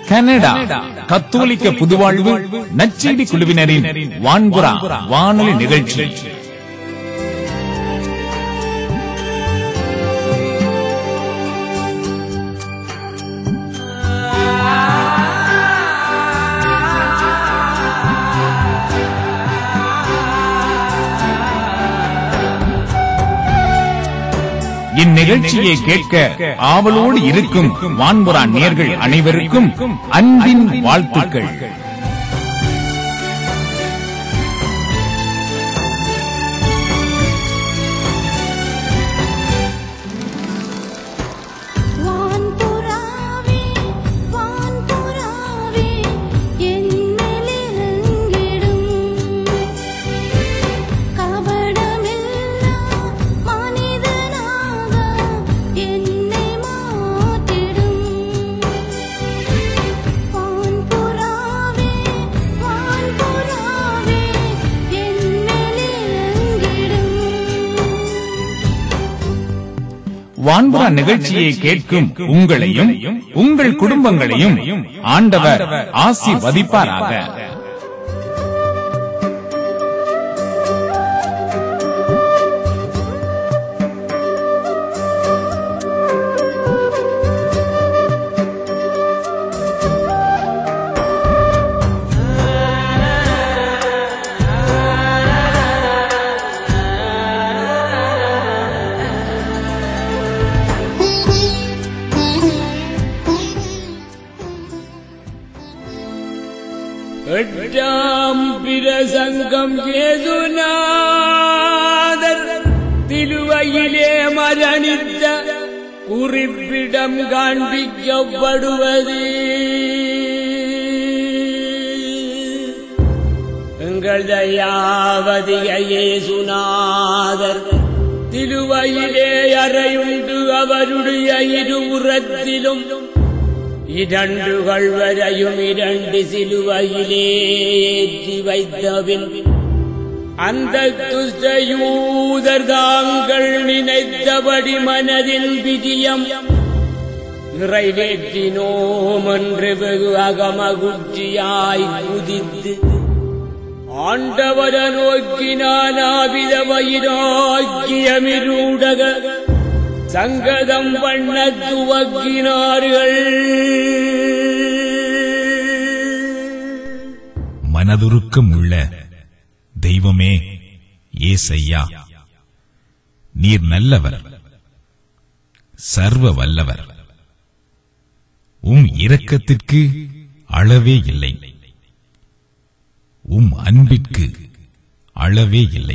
Canada கத்தோலிக்க புதுவாழ்வு நச்செய்தி குழுவினரின் வான்புறா வானொலி நிகழ்ச்சி இந்நிகழ்ச்சியை கேட்க ஆவலோடு இருக்கும் வான்புறா நேர்கள் அனைவருக்கும் அன்பின் வாழ்த்துக்கள் வான்புறாவே வான்புறாவே என்னிலிருங்கிடும் கபடமில்லா மனிதனாக என்னை மாற்றிடும் வான்புறாவே வான்புறாவே என்னிலிருங்கிடும் வான்புறா நிகழ்ச்சியை கேட்கும் உங்களையும் உங்கள் குடும்பங்களையும் ஆண்டவர் ஆசிர்வதிப்பாராக எட்டாம் பிரசங்கம் ஏதுநாதர் திலுவையிலே மரணித்த குறிப்பிடம் காண்பிக்கப்படுவது எங்கள் தயாவதிய இயேசுநாதர் திலுவையிலே அறையுண்டு அவருடைய இருபுறத்திலும் இரண்டு கள்வரையும் இரண்டு சிலுவையிலே ஏற்றி வைத்தபின் அந்த துஷ்டயூதர் தாங்கள் நினைத்தபடி மனதில் விஜயம் நிறைவேற்றினோம் என்று வெகு அகமகுச்சியாய் குதித்து ஆண்டவர நோக்கினான் ஆவித வைராக்கியமிரூடக சங்கதம் பண்ண துவக்கினார்கள் மனதுருக்கம் உள்ள தெய்வமே ஏசையா நீர் நல்லவர் சர்வ வல்லவர் உம் இரக்கத்திற்கு அளவே இல்லை உம் அன்பிற்கு அளவே இல்லை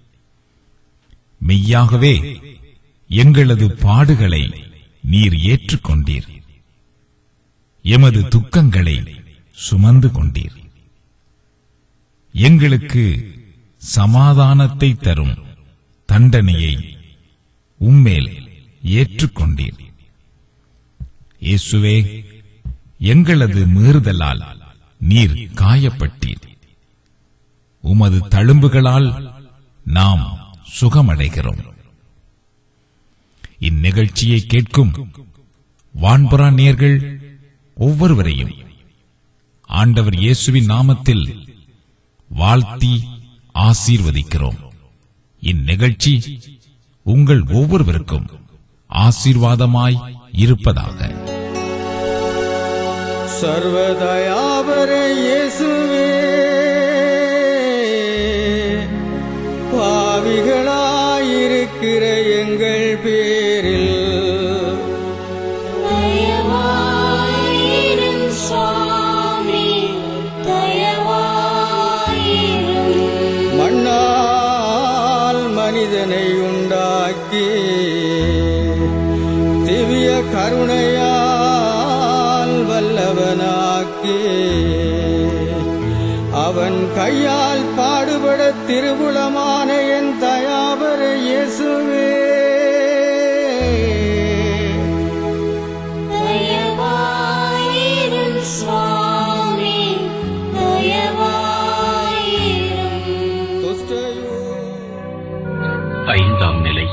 மெய்யாகவே எங்களது பாடுகளை நீர் ஏற்றுக்கொண்டீர் எமது துக்கங்களை சுமந்து கொண்டீர் எங்களுக்கு சமாதானத்தை தரும் தண்டனையை உம்மேல் ஏற்றுக்கொண்டீர் இயேசுவே எங்களது மீறுதலால் நீர் காயப்பட்டீர் உமது தழும்புகளால் நாம் சுகமடைகிறோம் இந்நிகழ்ச்சியை கேட்கும் வான்புறா நேர்கள் ஒவ்வொருவரையும் ஆண்டவர் இயேசுவின் நாமத்தில் வாழ்த்தி ஆசீர்வதிக்கிறோம் இந்நிகழ்ச்சி உங்கள் ஒவ்வொருவருக்கும் ஆசீர்வாதமாய் இருப்பதாக சர்வதயாபர இயேசுவே பாவிகளாயிருக்கிற எங்கள் பேரில் தயவாயிரும் சுவாமி தயவாயிரும் மண்ணால் மனிதனை உண்டாக்கி திவ்ய கருணையால் வல்லவனாக்கி அவன் கையால் பாடுபட திருவுளமான என் தயாபர இயேசுவே தயவாயிரும் சுவாமி தயவாயிரும் துஷ்டயோ ஐந்தாம் நிலை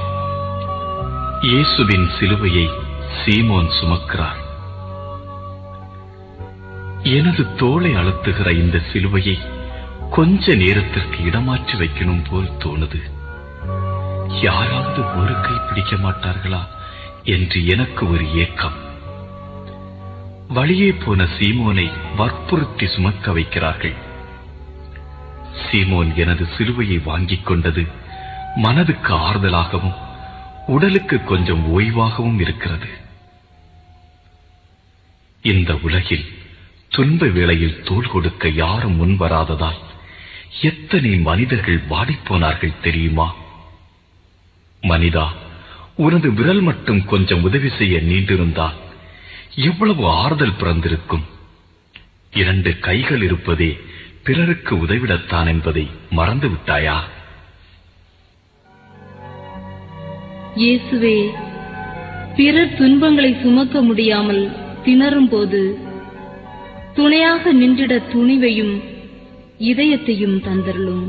இயேசுவின் சிலுவையை சீமோன் சுமக்கிறார் எனது தோளை அழுத்துகிற இந்த சிலுவையை கொஞ்ச நேரத்திற்கு இடமாற்றி வைக்கணும் போல் தோணுது யாராவது ஒரு கை பிடிக்க மாட்டார்களா என்று எனக்கு ஒரு ஏக்கம் வழியே போன சீமோனை வற்புறுத்தி சுமக்க வைக்கிறார்கள் சீமோன் எனது சிலுவையை வாங்கிக் கொண்டது மனதுக்கு ஆறுதலாகவும் உடலுக்கு கொஞ்சம் ஓய்வாகவும் இருக்கிறது இந்த உலகில் துன்ப வேளையில் தோள் கொடுக்க யாரும் முன்வராததால் எத்தனை மனிதர்கள் வாடிப்போனார்கள் தெரியுமா மனிதா உனது விரல் மட்டும் கொஞ்சம் உதவி செய்ய நீண்டிருந்தால் எவ்வளவு ஆறுதல் பிறந்திருக்கும் இரண்டு கைகள் இருப்பதே பிறருக்கு உதவிடத்தான் என்பதை மறந்து விட்டாயா இயேசுவே பிறர் துன்பங்களை சுமக்க முடியாமல் திணறும் போது துணையாக நின்றிட துணிவையும் இதயத்தையும் தந்தருளும்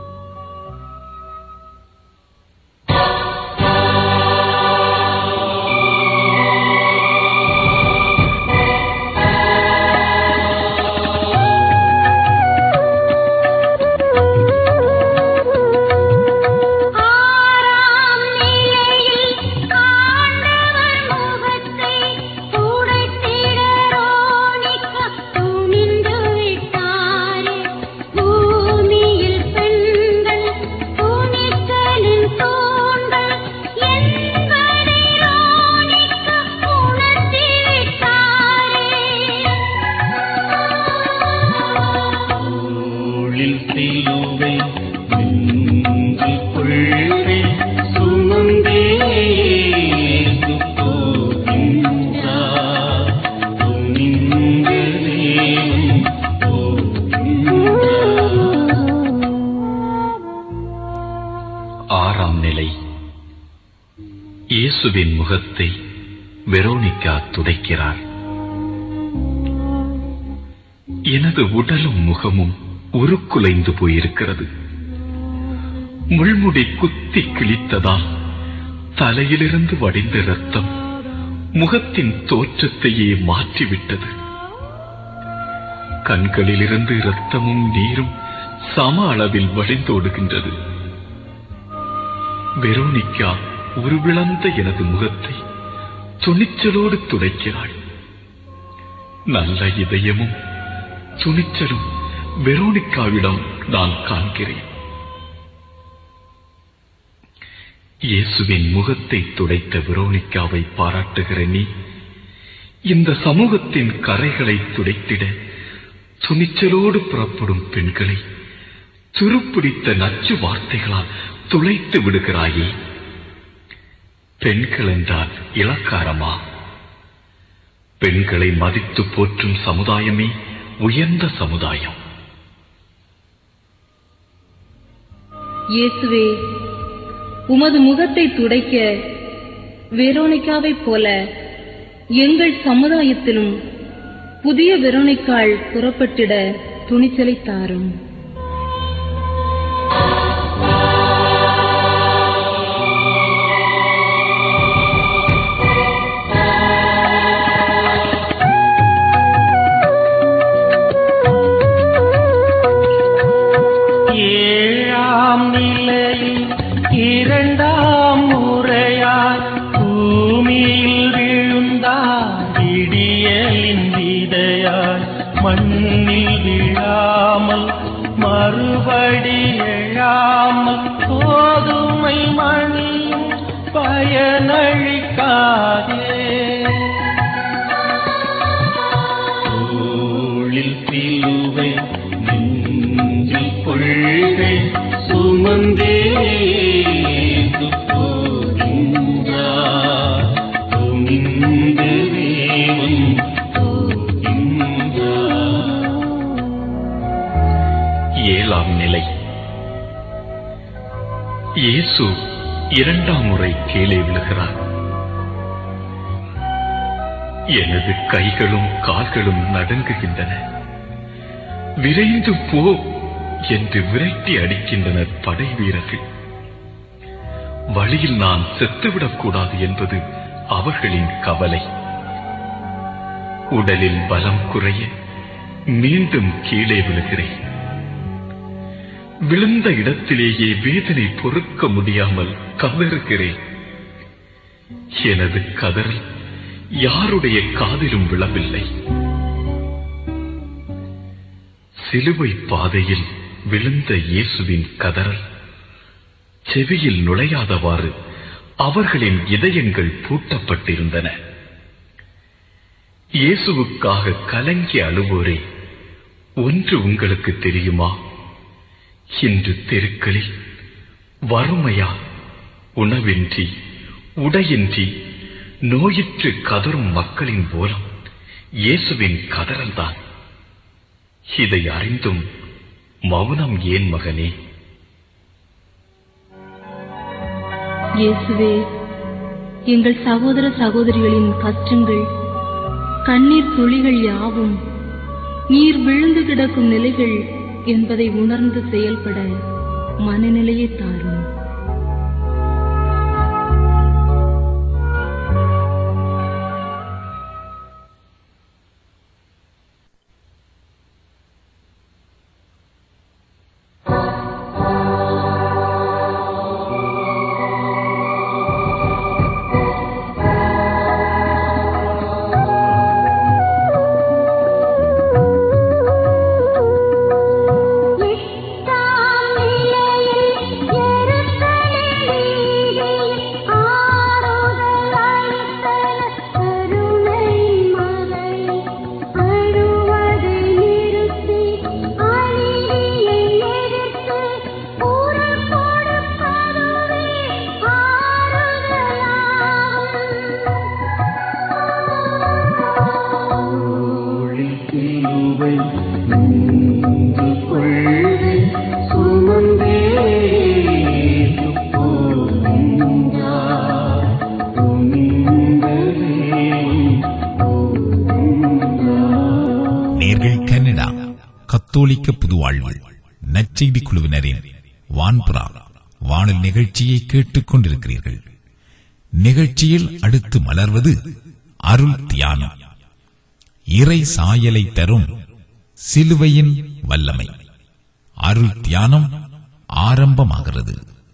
ஆறாம் நிலையில் ஆண்டவர் முகத்தை துடைத்திட ரோனிக்க துணிந்து விட்டாரே பூமியில் பெண்கள் துணிச்சலின் தூண்கள் என்பதை ரோனிக்க உணர்த்தி விட்டாரே சிலுவை நின்று கொள்கை சுமந்தே போகின்றார் துணிந்து தேவன் ஆறாம் நிலை இயேசுவின் முகத்தை வெரோனிகா துடைக்கிறார் எனது உடலும் முகமும் உருக்குலைந்து போயிருக்கிறது முள்முடி குத்தி கிழித்ததால் தலையிலிருந்து வடிந்த ரத்தம் முகத்தின் தோற்றத்தையே மாற்றிவிட்டது கண்களிலிருந்து இரத்தமும் நீரும் சம அளவில் வழிந்தோடுகின்றது வெரோனிக்கா உருவிழந்த எனது முகத்தை துணிச்சலோடு துடைக்கிறாள் நல்ல இதயமும் துணிச்சலும் வெரோனிக்காவிடம் நான் காண்கிறேன் இயேசுவின் முகத்தை துடைத்த வெரோனிக்காவை பாராட்டுகிற நீ இந்த சமூகத்தின் கரைகளை துடைத்திட துணிச்சலோடு புறப்படும் பெண்களை துருப்பிடித்த நச்சு வார்த்தைகளால் துளைத்து விடுகிறாயே பெண்கள் என்றால் இலக்காரமா பெண்களை மதித்து போற்றும் சமுதாயமே உயர்ந்த சமுதாயம் இயேசுவே உமது முகத்தை துடைக்க வெரோனிக்காவைப் போல எங்கள் சமுதாயத்திலும் புதிய வெரோனிக்காள் புறப்பட்டிட துணிச்சலை தாரும் ஏழாம் நிலையில் இரண்டாம் முறையாய் பூமியில் விழுந்தார் இடியலின் விதையாய் மண்ணில் விழாமல் மறுபடி எழாமல் கோதுமை மணியும் பயனளிக்காதே தோளில் சிலுவை நெஞ்சில் கொள்கை சுமந்தே போகின்றார் துணிந்து தேவன் போகின்றார் ஏழாம் நிலை இயேசு இரண்டாம் முறை கீழே விழுகிறார் எனது கைகளும் கால்களும் நடுங்குகின்றன விரைந்து போ என்று விரட்டி அடிக்கின்றனர் படை வீரர்கள் வழியில் நான் செத்துவிடக் கூடாது என்பது அவர்களின் கவலை உடலில் பலம் குறைய மீண்டும் கீழே விழுகிறேன் விழுந்த இடத்திலேயே வேதனை பொறுக்க முடியாமல் கதறுகிறேன் எனது கதறல் யாருடைய காதிலும் விழவில்லை சிலுவை பாதையில் விழுந்த இயேசுவின் கதறல் செவியில் நுழையாதவாறு அவர்களின் இதயங்கள் பூட்டப்பட்டிருந்தன இயேசுவுக்காக கலங்கி அழுவோரே ஒன்று உங்களுக்கு தெரியுமா இன்று தெருக்களில் வறுமையா உணவின்றி உடையின்றி நோயிற்று கதறும் மக்களின் மூலம் இயேசுவின் கதறல்தான் இதை அறிந்தும் மௌனம் ஏன் மகனே இயேசுவே எங்கள் சகோதர சகோதரிகளின் கஷ்டங்கள் கண்ணீர் துளிகள் யாவும் நீர் விழுந்து கிடக்கும் நிலைகள் என்பதை உணர்ந்து செயல்பட மனநிலையை தாரும் எட்டாம் நிலையில் எருசலேமிலே ஆறுதல் அளித்த கருணை மலை அழுவதை நிறுத்தி அழியை எடுத்து குரல் கொடுப்பதுவே ஆறுதலாகும் சிலுவை நின்று கொள்கை சுமந்தே போகின்றார் துணிந்ததே நேர்கள் கனடா கத்தோலிக்க புதுவாழ்வு நற்செய்தி குழுவினரின் வான்புறா வானல் நிகழ்ச்சியை கேட்டுக் கொண்டிருக்கிறீர்கள் நிகழ்ச்சியில் அடுத்து மலர்வது அருள் தியானம் இறை சாயலை தரும் சிலுவையின் வல்லமை அருள் தியானம் ஆரம்பமாகிறது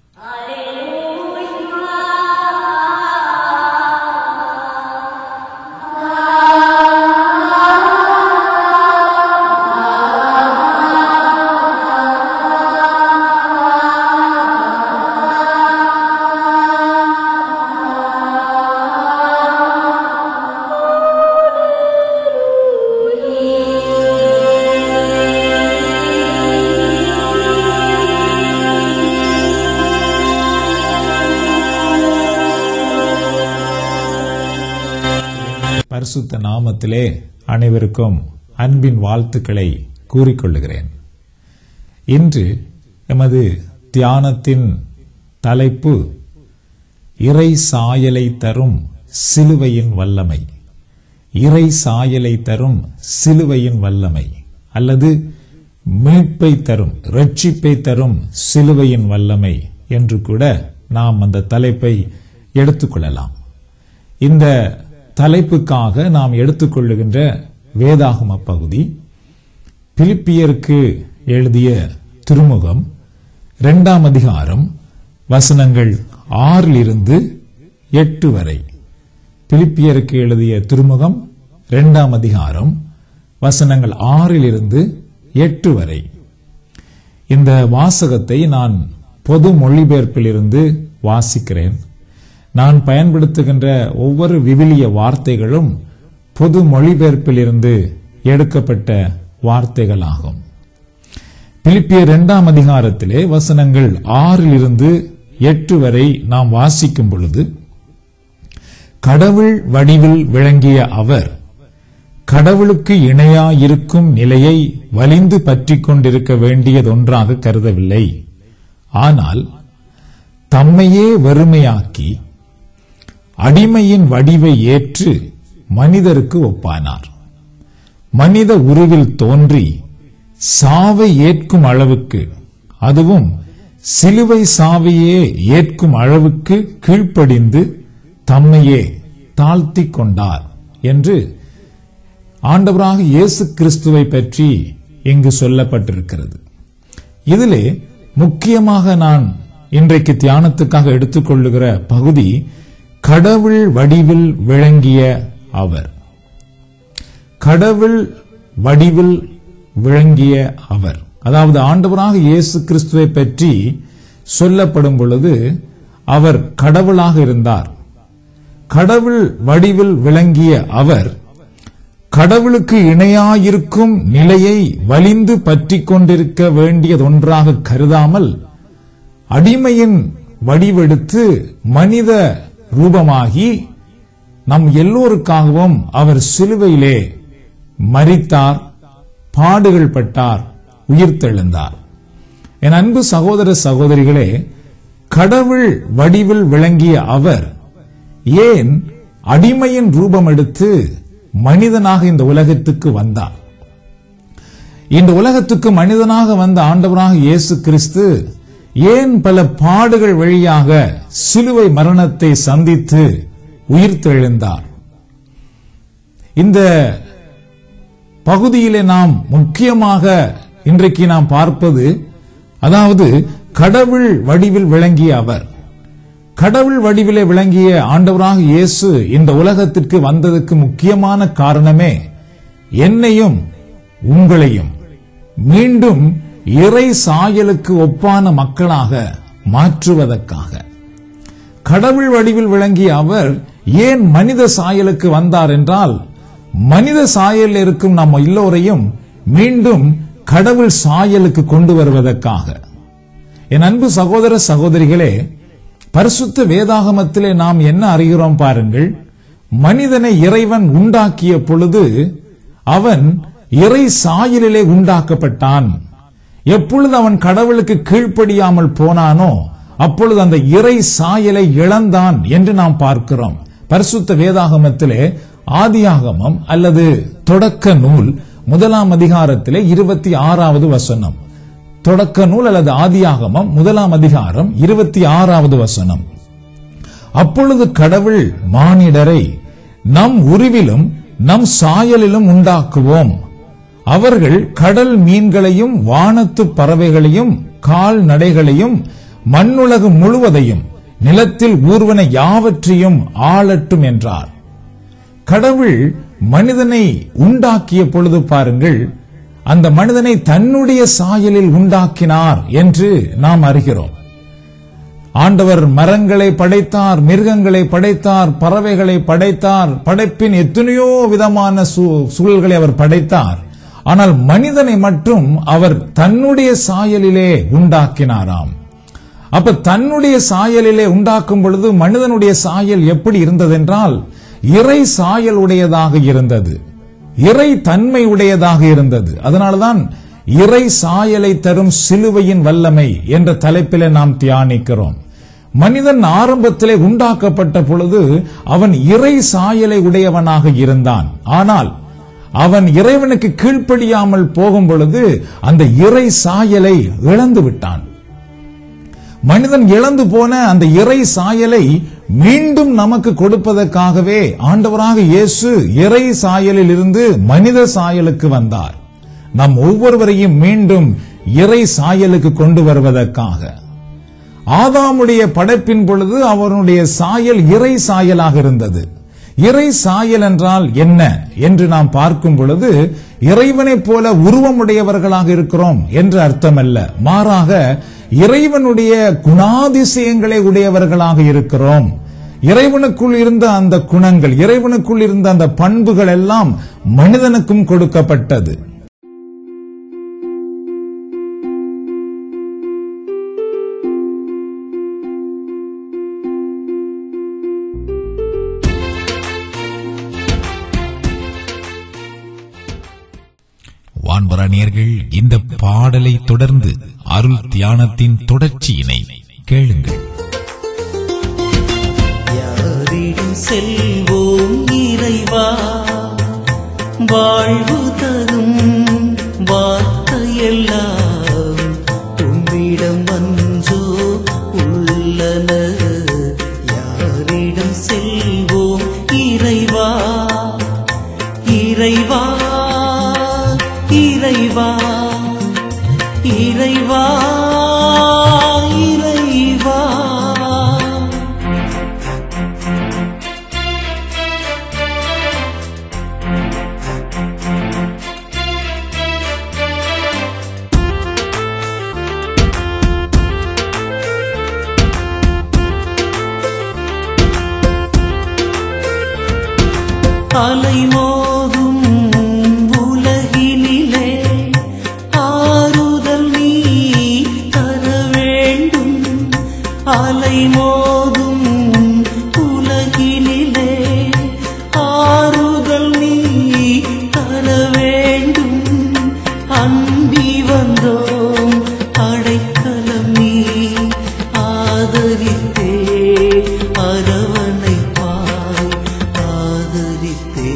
பரிசுத்த நாமத்திலே அனைவருக்கும் அன்பின் வாழ்த்துக்களை கூறிக்கொள்ளுகிறேன் இன்று எமது தியானத்தின் தலைப்பு இறை சாயலை தரும் சிலுவையின் வல்லமை இறை சாயலை தரும் சிலுவையின் வல்லமை அல்லது மீட்பை தரும் ரட்சிப்பை தரும் சிலுவையின் வல்லமை என்று கூட நாம் அந்த தலைப்பை எடுத்துக்கொள்ளலாம் இந்த தலைப்புக்காக நாம் எடுத்துக்கொள்ளுகின்ற வேதாகம பகுதி பிலிப்பியருக்கு எழுதிய திருமுகம் இரண்டாம் அதிகாரம் வசனங்கள் ஆறிலிருந்து எட்டு வரை பிலிப்பியருக்கு எழுதிய திருமுகம் இரண்டாம் அதிகாரம் வசனங்கள் ஆறிலிருந்து எட்டு வரை இந்த வாசகத்தை நான் பொது மொழிபெயர்ப்பிலிருந்து வாசிக்கிறேன் நான் பயன்படுத்துகின்ற ஒவ்வொரு விவிலிய வார்த்தைகளும் பொது மொழிபெயர்ப்பிலிருந்து எடுக்கப்பட்ட வார்த்தைகளாகும் பிலிப்பியர் இரண்டாம் அதிகாரத்திலே வசனங்கள் ஆறிலிருந்து எட்டு வரை நாம் வாசிக்கும் பொழுது கடவுள் வடிவில் விளங்கிய அவர் கடவுளுக்கு இணையாயிருக்கும் நிலையை வலிந்து பற்றிக் கொண்டிருக்க வேண்டியதொன்றாக கருதவில்லை ஆனால் தம்மையே வெறுமையாக்கி அடிமையின் வடிவை ஏற்று மனிதருக்கு ஒப்பானார் மனித உருவில் தோன்றி சாவை ஏற்கும் அளவுக்கு அதுவும் சிலுவை சாவையே ஏற்கும் அளவுக்கு கீழ்ப்படிந்து தம்மையே தாழ்த்திக் கொண்டார் என்று ஆண்டவராக இயேசு கிறிஸ்துவை பற்றி இங்கு சொல்லப்பட்டிருக்கிறது இதிலே முக்கியமாக நான் இன்றைக்கு தியானத்துக்காக எடுத்துக்கொள்ளுகிற பகுதி கடவுள் வடிவில் விளங்கிய அவர் கடவுள் வடிவில் விளங்கிய அவர் அதாவது ஆண்டவராக இயேசு கிறிஸ்துவை பற்றி சொல்லப்படும் பொழுது அவர் கடவுளாக இருந்தார் கடவுள் வடிவில் விளங்கிய அவர் கடவுளுக்கு இணையாயிருக்கும் நிலையை வலிந்து பற்றிக் கொண்டிருக்க வேண்டியதொன்றாக கருதாமல் அடிமையின் வடிவெடுத்து மனித ரூபமாகி நம் எல்லோருக்காகவும் அவர் சிலுவையிலே மரித்தார் பாடுகள் பட்டார் உயிர்த்தெழுந்தார் என் அன்பு சகோதர சகோதரிகளே கடவுள் வடிவில் விளங்கிய அவர் ஏன் அடிமையின் ரூபம் எடுத்து மனிதனாக இந்த உலகத்துக்கு வந்தார் இந்த உலகத்துக்கு மனிதனாக வந்த ஆண்டவராக இயேசு கிறிஸ்து ஏன் பல பாடுகள் வழியாக சிலுவை மரணத்தை சந்தித்து உயிர்த்தெழுந்தார் இந்த பகுதியிலே நாம் முக்கியமாக இன்றைக்கு நாம் பார்ப்பது அதாவது கடவுள் வடிவில் விளங்கிய அவர் கடவுள் வடிவிலே விளங்கிய ஆண்டவராக இயேசு இந்த உலகத்திற்கு வந்ததற்கு முக்கியமான காரணமே என்னையும் உங்களையும் மீண்டும் இறை சாயலுக்கு ஒப்பான மக்களாக மாற்றுவதற்காக கடவுள் வடிவில் விளங்கிய அவர் ஏன் மனித சாயலுக்கு வந்தார் என்றால் மனித சாயலில் இருக்கும் நம்ம எல்லோரையும் மீண்டும் கடவுள் சாயலுக்கு கொண்டு வருவதற்காக என் அன்பு சகோதர சகோதரிகளே பரிசுத்த வேதாகமத்திலே நாம் என்ன அறிகிறோம் பாருங்கள் மனிதனை இறைவன் உண்டாக்கிய பொழுது அவன் இறை சாயலிலே உண்டாக்கப்பட்டான் எப்பொழுது அவன் கடவுளுக்கு கீழ்ப்படியாமல் போனானோ அப்பொழுது அந்த இறை சாயலை இழந்தான் என்று நாம் பார்க்கிறோம் பரிசுத்த வேதாகமத்திலே ஆதியாகமம் அல்லது தொடக்க நூல் முதலாம் அதிகாரத்திலே இருபத்தி ஆறாவது வசனம் தொடக்க நூல் அல்லது ஆதியாகமம் முதலாம் அதிகாரம் இருபத்தி ஆறாவது வசனம் அப்பொழுது கடவுள் மானிடரை நம் உருவிலும் நம் சாயலிலும் உண்டாக்குவோம் அவர்கள் கடல் மீன்களையும் வானத்து பறவைகளையும் கால்நடைகளையும் மண்ணுலகு முழுவதையும் நிலத்தில் ஊர்வன யாவற்றையும் ஆளட்டும் என்றார் கடவுள் மனிதனை உண்டாக்கிய பொழுது பாருங்கள் அந்த மனிதனை தன்னுடைய சாயலில் உண்டாக்கினார் என்று நாம் அறிகிறோம் ஆண்டவர் மரங்களை படைத்தார் மிருகங்களை படைத்தார் பறவைகளை படைத்தார் படைப்பின் எத்தனையோ விதமான சூ- சூழல்களை அவர் படைத்தார் ஆனால் மனிதனை மட்டும் அவர் தன்னுடைய சாயலிலே உண்டாக்கினாராம் அப்ப தன்னுடைய சாயலிலே உண்டாக்கும் பொழுது மனிதனுடைய சாயல் எப்படி இருந்ததென்றால் இறை சாயல் உடையதாக இருந்தது இறை தன்மை உடையதாக இருந்தது அதனால்தான் இறை சாயலை தரும் சிலுவையின் வல்லமை என்ற தலைப்பிலே நாம் தியானிக்கிறோம் மனிதன் ஆரம்பத்திலே உண்டாக்கப்பட்ட பொழுது அவன் இறை சாயலை உடையவனாக இருந்தான் ஆனால் அவன் இறைவனுக்கு கீழ்ப்படியாமல் போகும் பொழுது அந்த இறை சாயலை இழந்து விட்டான் மனிதன் இழந்து போன அந்த இறை சாயலை மீண்டும் நமக்கு கொடுப்பதற்காகவே ஆண்டவராக இயேசு இறை சாயலில் இருந்து மனித சாயலுக்கு வந்தார் நம் ஒவ்வொருவரையும் மீண்டும் இறை சாயலுக்கு கொண்டு வருவதற்காக ஆதாமுடைய படைப்பின் பொழுது அவனுடைய சாயல் இறை சாயலாக இருந்தது இறை சாயல் என்றால் என்ன என்று நாம் பார்க்கும் பொழுது இறைவனைப் போல உருவமுடையவர்களாக இருக்கிறோம் என்று அர்த்தமல்ல மாறாக இறைவனுடைய குணாதிசயங்களை உடையவர்களாக இருக்கிறோம் இறைவனுக்குள் இருந்த அந்த குணங்கள் இறைவனுக்குள் இருந்த அந்த பண்புகள் எல்லாம் மனிதனுக்கும் கொடுக்கப்பட்டது வான்பராணியர்கள் இந்த பாடலை தொடர்ந்து அருள் தியானத்தின் தொடர்ச்சியினை கேளுங்கள் யாரிடம் செல்வோம் இறைவா வாழ்வு தரும் வார்த்தையெல்லாம் உம்மிடம் அன்றோ உள்ளன யாரிடம் செல்வோம் இறைவா இறைவா அலைமோதும் உலகினிலே ஆறுதல் நீ தர வேண்டும் அலைமோதும் உலகினிலே ஆறுதல் நீ தர வேண்டும் அன்பி வந்தோம் அடைக்கலம் நீ ஆதரித்தே அரவணைப்பாய் ஆதரித்தே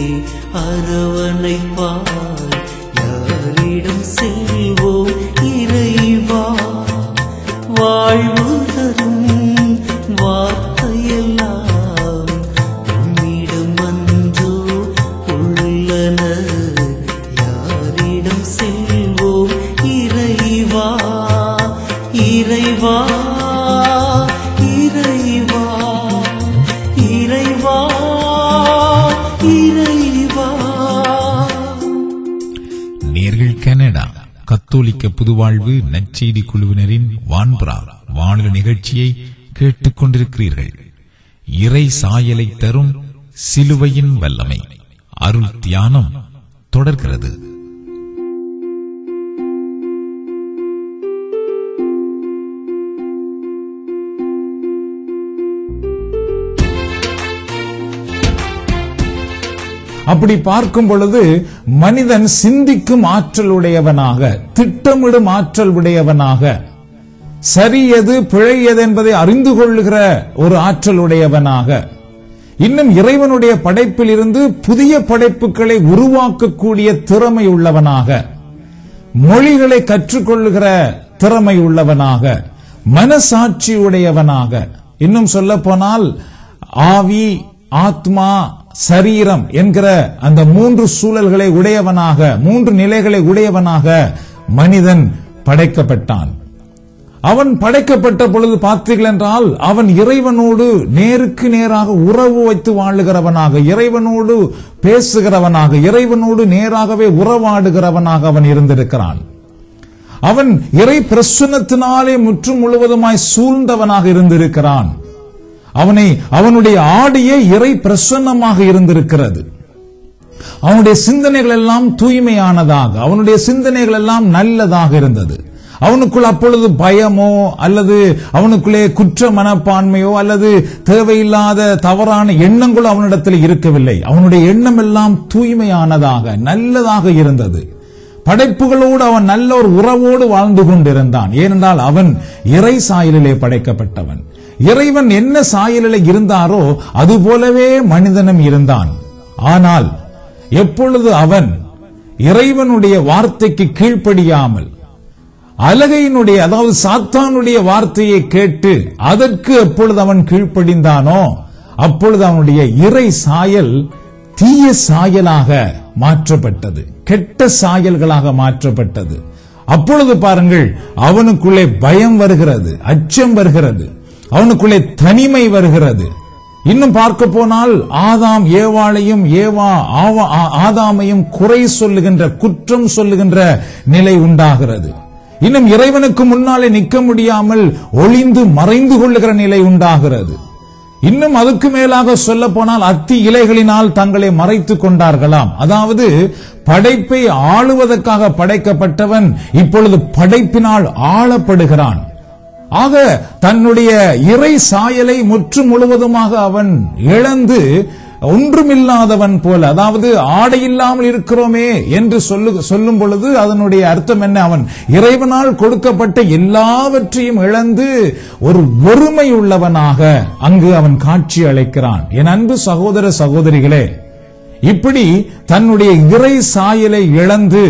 அரவணைப்பாய் யாரிடம் செல்வோம் இறைவா வாழ்வு தரும் வார்த்தையெல்லாம் உம்மிடம் அன்றோ உள்ளன யாரிடம் செல்வோம் இறைவா இறைவா இறைவா இறைவா இறைவா நேர்கள் கனடா கத்தோலிக்க புதுவாழ்வு நற்செய்தி குழுவினரின் வான்புறா வானொலி நிகழ்ச்சியை கேட்டுக் கொண்டிருக்கிறீர்கள் இறை சாயலை தரும் சிலுவையின் வல்லமை அருள் தியானம் தொடர்கிறது அப்படி பார்க்கும் பொழுது மனிதன் சிந்திக்கும் ஆற்றல் உடையவனாக திட்டமிடும் ஆற்றல் உடையவனாக சரி எது பிழை எது என்பதை அறிந்து கொள்ளுகிற ஒரு ஆற்றல் உடையவனாக இன்னும் இறைவனுடைய படைப்பில் இருந்து புதிய படைப்புகளை உருவாக்கக்கூடிய திறமை உள்ளவனாக மொழிகளை கற்றுக்கொள்ளுகிற திறமை உள்ளவனாக மனசாட்சி உடையவனாக இன்னும் சொல்ல போனால் ஆவி ஆத்மா சரீரம் என்கிற அந்த மூன்று சூழல்களை உடையவனாக மூன்று நிலைகளை உடையவனாக மனிதன் படைக்கப்பட்டான் அவன் படைக்கப்பட்ட பொழுது பார்த்தீர்கள் என்றால் அவன் இறைவனோடு நேருக்கு நேராக உறவு வைத்து வாழுகிறவனாக இறைவனோடு பேசுகிறவனாக இறைவனோடு நேராகவே உறவாடுகிறவனாக அவன் இருந்திருக்கிறான் அவன் இறை பிரசுனத்தினாலே முற்றும் முழுவதுமாய் சூழ்ந்தவனாக இருந்திருக்கிறான் அவனை அவனுடைய ஆடியே இறை பிரசன்னமாக இருந்திருக்கிறது அவனுடைய சிந்தனைகள் எல்லாம் தூய்மையானதாக அவனுடைய சிந்தனைகள் எல்லாம் நல்லதாக இருந்தது அவனுக்குள் அப்பொழுது பயமோ அல்லது அவனுக்குள்ளே குற்ற மனப்பான்மையோ அல்லது தேவையில்லாத தவறான எண்ணங்களோ அவனிடத்தில் இருக்கவில்லை அவனுடைய எண்ணம் எல்லாம் தூய்மையானதாக நல்லதாக இருந்தது படைப்புகளோடு அவன் நல்ல ஒரு உறவோடு வாழ்ந்து கொண்டிருந்தான் ஏனென்றால் அவன் இறை சாயலிலே படைக்கப்பட்டவன் இறைவன் என்ன சாயலிலே இருந்தாரோ அதுபோலவே மனிதனும் இருந்தான் ஆனால் எப்பொழுது அவன் இறைவனுடைய வார்த்தைக்கு கீழ்ப்படியாமல் அலகையினுடைய அதாவது சாத்தானுடைய வார்த்தையை கேட்டு அதற்கு எப்பொழுது அவன் கீழ்ப்படிந்தானோ அப்பொழுது அவனுடைய இறை சாயல் தீய சாயலாக மாற்றப்பட்டது கெட்ட சாயல்களாக மாற்றப்பட்டது அப்பொழுது பாருங்கள் அவனுக்குள்ளே பயம் வருகிறது அச்சம் வருகிறது அவனுக்குள்ளே தனிமை வருகிறது இன்னும் பார்க்க போனால் ஆதாம் ஏவாளையும் ஏவா ஆவா- ஆ- ஆதாமையும் குறை சொல்லுகின்ற குற்றம் சொல்லுகின்ற நிலை உண்டாகிறது இன்னும் இறைவனுக்கு முன்னாலே நிற்க முடியாமல் ஒளிந்து மறைந்து கொள்ளுகிற நிலை உண்டாகிறது இன்னும் அதுக்கு மேலாக சொல்ல போனால் அத்தி இலைகளினால் தங்களை மறைத்துக் கொண்டார்களாம் அதாவது படைப்பை ஆளுவதற்காக படைக்கப்பட்டவன் இப்பொழுது படைப்பினால் ஆளப்படுகிறான் ஆக தன்னுடைய இறை சாயலை முற்று முழுவதுமாக அவன் இழந்து ஒன்றுமில்லாதவன் போல அதாவது ஆடை இல்லாமல் இருக்கிறோமே என்று சொல்லு சொல்லும் பொழுது அதனுடைய அர்த்தம் என்ன அவன் இறைவனால் கொடுக்கப்பட்ட எல்லாவற்றையும் இழந்து ஒரு வெறுமை உள்ளவனாக அங்கு அவன் காட்சி அளிக்கிறான் என் அன்பு சகோதர சகோதரிகளே இப்படி தன்னுடைய இறை சாயலை இழந்து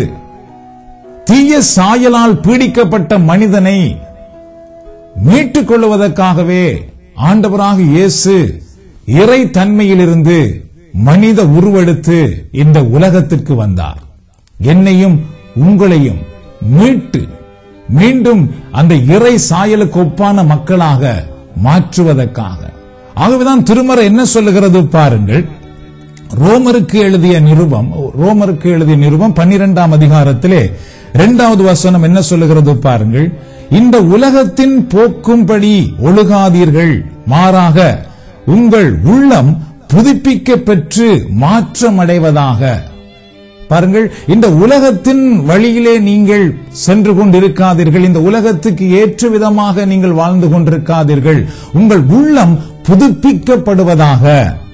தீய சாயலால் பீடிக்கப்பட்ட மனிதனை மீட்டுக் கொள்வதற்காகவே ஆண்டவராக இயேசு இறை தன்மையிலிருந்து மனித உருவெடுத்து இந்த உலகத்திற்கு வந்தார் என்னையும் உங்களையும் மீட்டு மீண்டும் அந்த இறை சாயலுக்கு ஒப்பான மக்களாக மாற்றுவதற்காக ஆகவேதான் திருமறை என்ன சொல்லுகிறது பாருங்கள் ரோமருக்கு எழுதிய நிருபம் ரோமருக்கு எழுதிய நிருபம் பன்னிரெண்டாம் அதிகாரத்திலே இரண்டாவது வசனம் என்ன சொல்லுகிறது பாருங்கள் இந்த உலகத்தின் போக்கும்படி ஒழுகாதீர்கள் மாறாக உங்கள் உள்ளம் புதுப்பிக்க பெற்று மாற்றமடைவதாக பாருங்கள் இந்த உலகத்தின் வழியிலே நீங்கள் சென்று கொண்டிருக்காதீர்கள் இந்த உலகத்துக்கு ஏற்ற விதமாக நீங்கள் வாழ்ந்து கொண்டிருக்காதீர்கள் உங்கள் உள்ளம் புதுப்பிக்கப்படுவதாக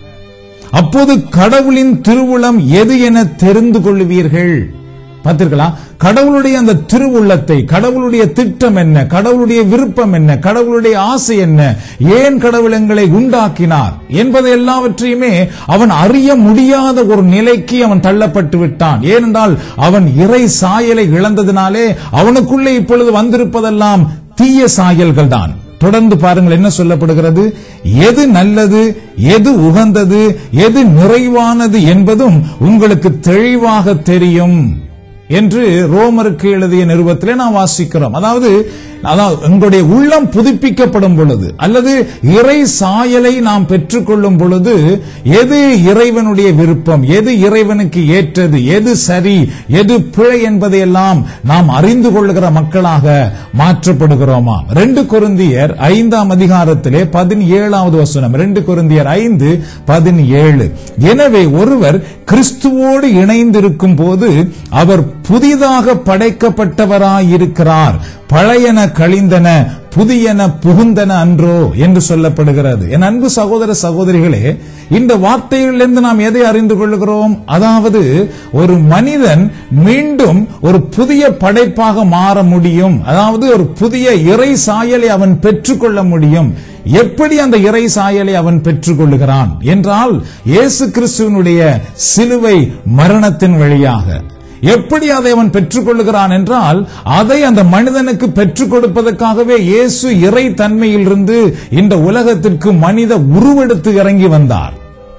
அப்போது கடவுளின் திருவுளம் எது என தெரிந்து கொள்வீர்கள் பார்த்தீர்களா கடவுளுடைய அந்த திருவுள்ளத்தை கடவுளுடைய திட்டம் என்ன கடவுளுடைய விருப்பம் என்ன கடவுளுடைய ஆசை என்ன ஏன் கடவுள் எங்களை உண்டாக்கினார் என்பதை எல்லாவற்றையுமே அவன் அறிய முடியாத ஒரு நிலைக்கு அவன் தள்ளப்பட்டு விட்டான் ஏனென்றால் அவன் இறை சாயலை இழந்ததினாலே அவனுக்குள்ளே இப்பொழுது வந்திருப்பதெல்லாம் தீய சாயல்கள் தான் தொடர்ந்து பாருங்கள் என்ன சொல்லப்படுகிறது எது நல்லது எது உகந்தது எது நிறைவானது என்பதும் உங்களுக்கு தெளிவாக தெரியும் என்று ரோமருக்கு எழுதிய நிருபத்திலே நாம் வாசிக்கிறோம் அதாவது அதாவது உங்களுடைய உள்ளம் புதுப்பிக்கப்படும் பொழுது அல்லது இறை சாயலை நாம் பெற்றுக்கொள்ளும் பொழுது எது இறைவனுடைய விருப்பம் எது இறைவனுக்கு ஏற்றது எது சரி எது பிழை என்பதையெல்லாம் நாம் அறிந்து கொள்ளுகிற மக்களாக மாற்றப்படுகிறோமா ரெண்டு கொருந்தியர் ஐந்தாம் அதிகாரத்திலே பதினேழாவது வசனம் ரெண்டு கொருந்தியர் ஐந்து பதினேழு எனவே ஒருவர் கிறிஸ்துவோடு இணைந்திருக்கும் போது அவர் புதிதாக படைக்கப்பட்டவராயிருக்கிறார் பழையன கழிந்தன புதியன புகுந்தன அன்றோ என்று சொல்லப்படுகிறது என் அன்பு சகோதர சகோதரிகளே இந்த வார்த்தைகளிலிருந்து நாம் எதை அறிந்து கொள்கிறோம் அதாவது ஒரு மனிதன் மீண்டும் ஒரு புதிய படைப்பாக மாற முடியும் அதாவது ஒரு புதிய இறை சாயலை அவன் பெற்றுக்கொள்ள முடியும் எப்படி அந்த இறை சாயலை அவன் பெற்றுக்கொள்ளுகிறான் என்றால் இயேசு கிறிஸ்துவனுடைய சிலுவை மரணத்தின் வழியாக எப்படி அதை அவன் பெற்றுக்கொள்ளுகிறான் என்றால் அதை அந்த மனிதனுக்கு பெற்றுக் கொடுப்பதற்காகவே இயேசு இறை தன்மையிலிருந்து இந்த உலகத்திற்கு மனித உருவெடுத்து இறங்கி வந்தார்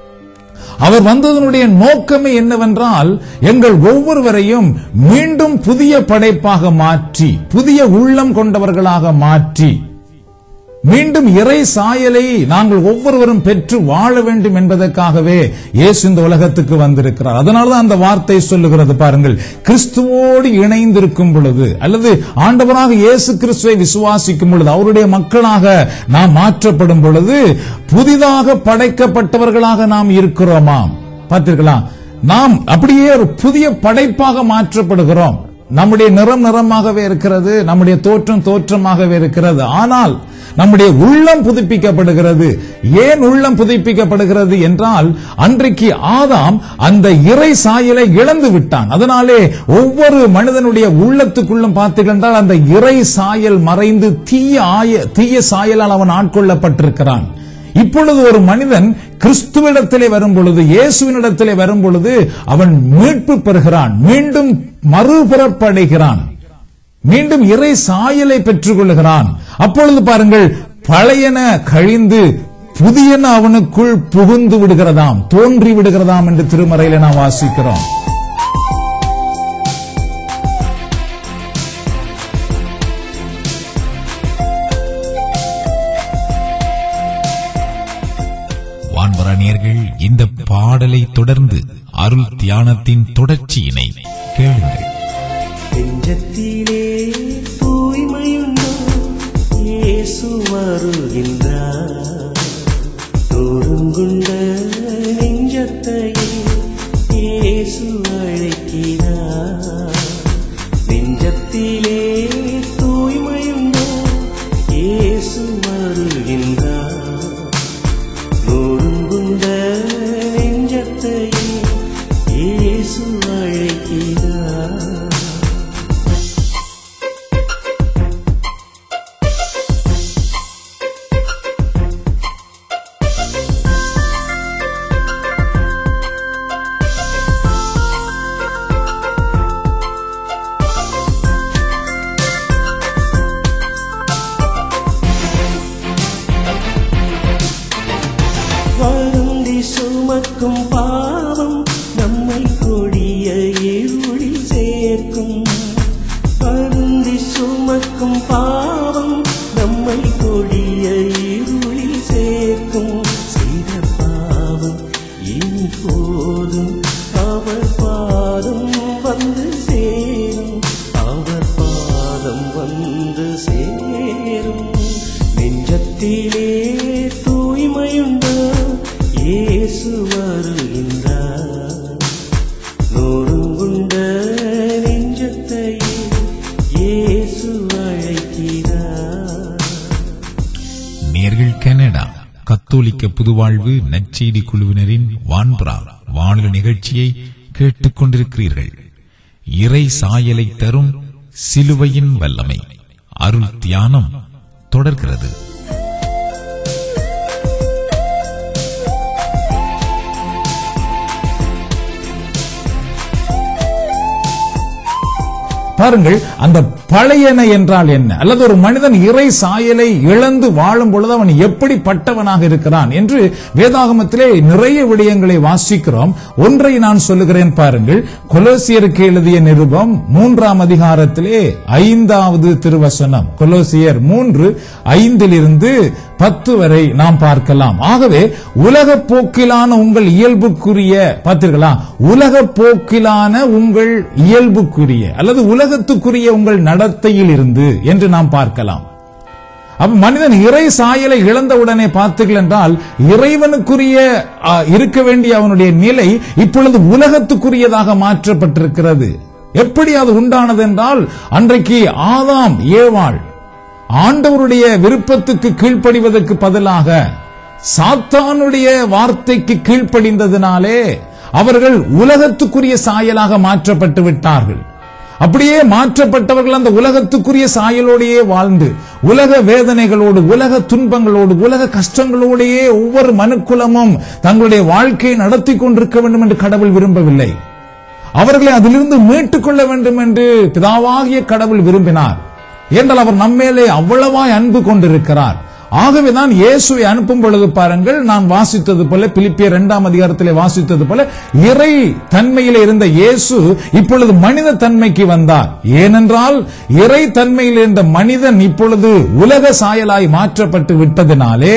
அவர் வந்ததனுடைய நோக்கமே என்னவென்றால் எங்கள் ஒவ்வொருவரையும் மீண்டும் புதிய படைப்பாக மாற்றி புதிய உள்ளம் கொண்டவர்களாக மாற்றி மீண்டும் இறை சாயலை நாங்கள் ஒவ்வொருவரும் பெற்று வாழ வேண்டும் என்பதற்காகவே இயேசு இந்த உலகத்துக்கு வந்திருக்கிறார் அதனாலதான் அந்த வார்த்தை சொல்லுகிறது பாருங்கள் கிறிஸ்துவோடு இணைந்திருக்கும் பொழுது அல்லது ஆண்டவராக இயேசு கிறிஸ்துவை விசுவாசிக்கும் பொழுது அவருடைய மக்களாக நாம் மாற்றப்படும் பொழுது புதிதாக படைக்கப்பட்டவர்களாக நாம் இருக்கிறோமாம் பார்த்தீர்களா நாம் அப்படியே ஒரு புதிய படைப்பாக மாற்றப்படுகிறோம் நம்முடைய நிறம் நிறமாகவே இருக்கிறது நம்முடைய தோற்றம் தோற்றமாகவே இருக்கிறது ஆனால் நம்முடைய உள்ளம் புதுப்பிக்கப்படுகிறது ஏன் உள்ளம் புதுப்பிக்கப்படுகிறது என்றால் அன்றைக்கு ஆதாம் அந்த இறை சாயலை இழந்து விட்டான் அதனாலே ஒவ்வொரு மனிதனுடைய உள்ளத்துக்குள்ளும் பார்த்தீர்கள் என்றால் அந்த இறை சாயல் மறைந்து தீய ஆய தீய சாயலால் அவன் ஆட்கொள்ளப்பட்டிருக்கிறான் இப்பொழுது ஒரு மனிதன் கிறிஸ்துவிடத்திலே வரும் பொழுது இயேசுவினிடத்திலே வரும் பொழுது அவன் மீட்பு பெறுகிறான் மீண்டும் மறுபிறப்படைகிறான் மீண்டும் இறை சாயலை பெற்றுக் கொள்ளுகிறான் அப்பொழுது பாருங்கள் பழையன கழிந்து புதியன அவனுக்குள் புகுந்து விடுகிறதாம் தோன்றி விடுகிறதாம் என்று திருமறையில நாம் வாசிக்கிறோம் வான்பரணியர்கள் இந்த பாடலை தொடர்ந்து அருள் தியானத்தின் தொடர்ச்சியினை கேளுங்கள் நெஞ்சத்திலே தூய்மையுண்டோ இயேசு வருகின்றார் தோறுங்குண்ட நெஞ்சத்தையே இயேசு அழைக்கிறார் நெஞ்சத்திலே தூய்மையுண்டோ இயேசு வருகின்றார் நோடுங்குண்ட நெஞ்சத்தையே இயேசு அழைக்கிறார் வருந்தி சுமக்கும் பாவம் நம்மை கொடிய இருளில் சேர்க்கும் வருந்தி சுமக்கும் பாவம் நம்மை கொடிய இருளில் சேர்க்கும் செய்த பாவம் இனி போதும் அவர் பாதம் வந்து சேரும் அவர் பாதம் வந்து சேரும் நெஞ்சத்திலே தூய்மையுண்டோ இயேசு நேர்கள் கனடா கத்தோலிக்க புதுவாழ்வு நற்செய்தி குழுவினரின் வான்புறா வானொலி நிகழ்ச்சியை கேட்டுக் கொண்டிருக்கிறீர்கள் இறை சாயலை தரும் சிலுவையின் வல்லமை அருள் தியானம் தொடர்கிறது பாருங்கள் அந்த பழையன என்றால் என்ன அல்லது ஒரு மனிதன் இறை சாயலை இழந்து வாழும் பொழுது அவன் எப்படிப்பட்டவனாக இருக்கிறான் என்று வேதாகமத்திலே நிறைய விடயங்களை வாசிக்கிறோம் ஒன்றை நான் சொல்லுகிறேன் பாருங்கள் கொலோசியருக்கு எழுதிய நிருபம் மூன்றாம் அதிகாரத்திலே ஐந்தாவது திருவசனம் கொலோசியர் மூன்று ஐந்திலிருந்து பத்து வரை நாம் பார்க்கலாம் ஆகவே உலக போக்கிலான உங்கள் இயல்புக்குரிய பார்த்தீர்களா உலக போக்கிலான உங்கள் இயல்புக்குரிய அல்லது உலகத்துக்குரிய உங்கள் நடத்தையில் இருந்து என்று நாம் பார்க்கலாம் அப்ப மனிதன் இறை சாயலை இழந்தவுடனே பார்த்தீர்கள் என்றால் இறைவனுக்குரிய ஆ, இருக்க வேண்டிய அவனுடைய நிலை இப்பொழுது உலகத்துக்குரியதாக மாற்றப்பட்டிருக்கிறது எப்படி அது உண்டானது என்றால் அன்றைக்கு ஆதாம் ஏவாள் ஆண்டவருடைய விருப்பத்துக்கு கீழ்ப்படிவதற்கு பதிலாக சாத்தானுடைய வார்த்தைக்கு கீழ்ப்படிந்ததினாலே அவர்கள் உலகத்துக்குரிய சாயலாக மாற்றப்பட்டு விட்டார்கள் அப்படியே மாற்றப்பட்டவர்கள் அந்த உலகத்துக்குரிய சாயலோடையே வாழ்ந்து உலக வேதனைகளோடு உலக துன்பங்களோடு உலக கஷ்டங்களோடையே ஒவ்வொரு மனுக்குலமும் தங்களுடைய வாழ்க்கையை நடத்தி கொண்டிருக்க வேண்டும் என்று கடவுள் விரும்பவில்லை அவர்களை அதிலிருந்து மீட்டுக் கொள்ள வேண்டும் என்று பிதாவாகிய கடவுள் விரும்பினார் என்றால் அவர் நம்மேலே அவ்வளவாய் அன்பு கொண்டிருக்கிறார் ஆகவேதான் இயேசுவை அனுப்பும் பொழுது பாருங்கள் நான் வாசித்தது போல பிலிப்பியர் இரண்டாம் அதிகாரத்திலே வாசித்தது போல இறை தன்மையில இருந்த இயேசு இப்பொழுது மனித தன்மைக்கு வந்தார் ஏனென்றால் இறை தன்மையில் இருந்த மனிதன் இப்பொழுது உலக சாயலாய் மாற்றப்பட்டு விட்டதினாலே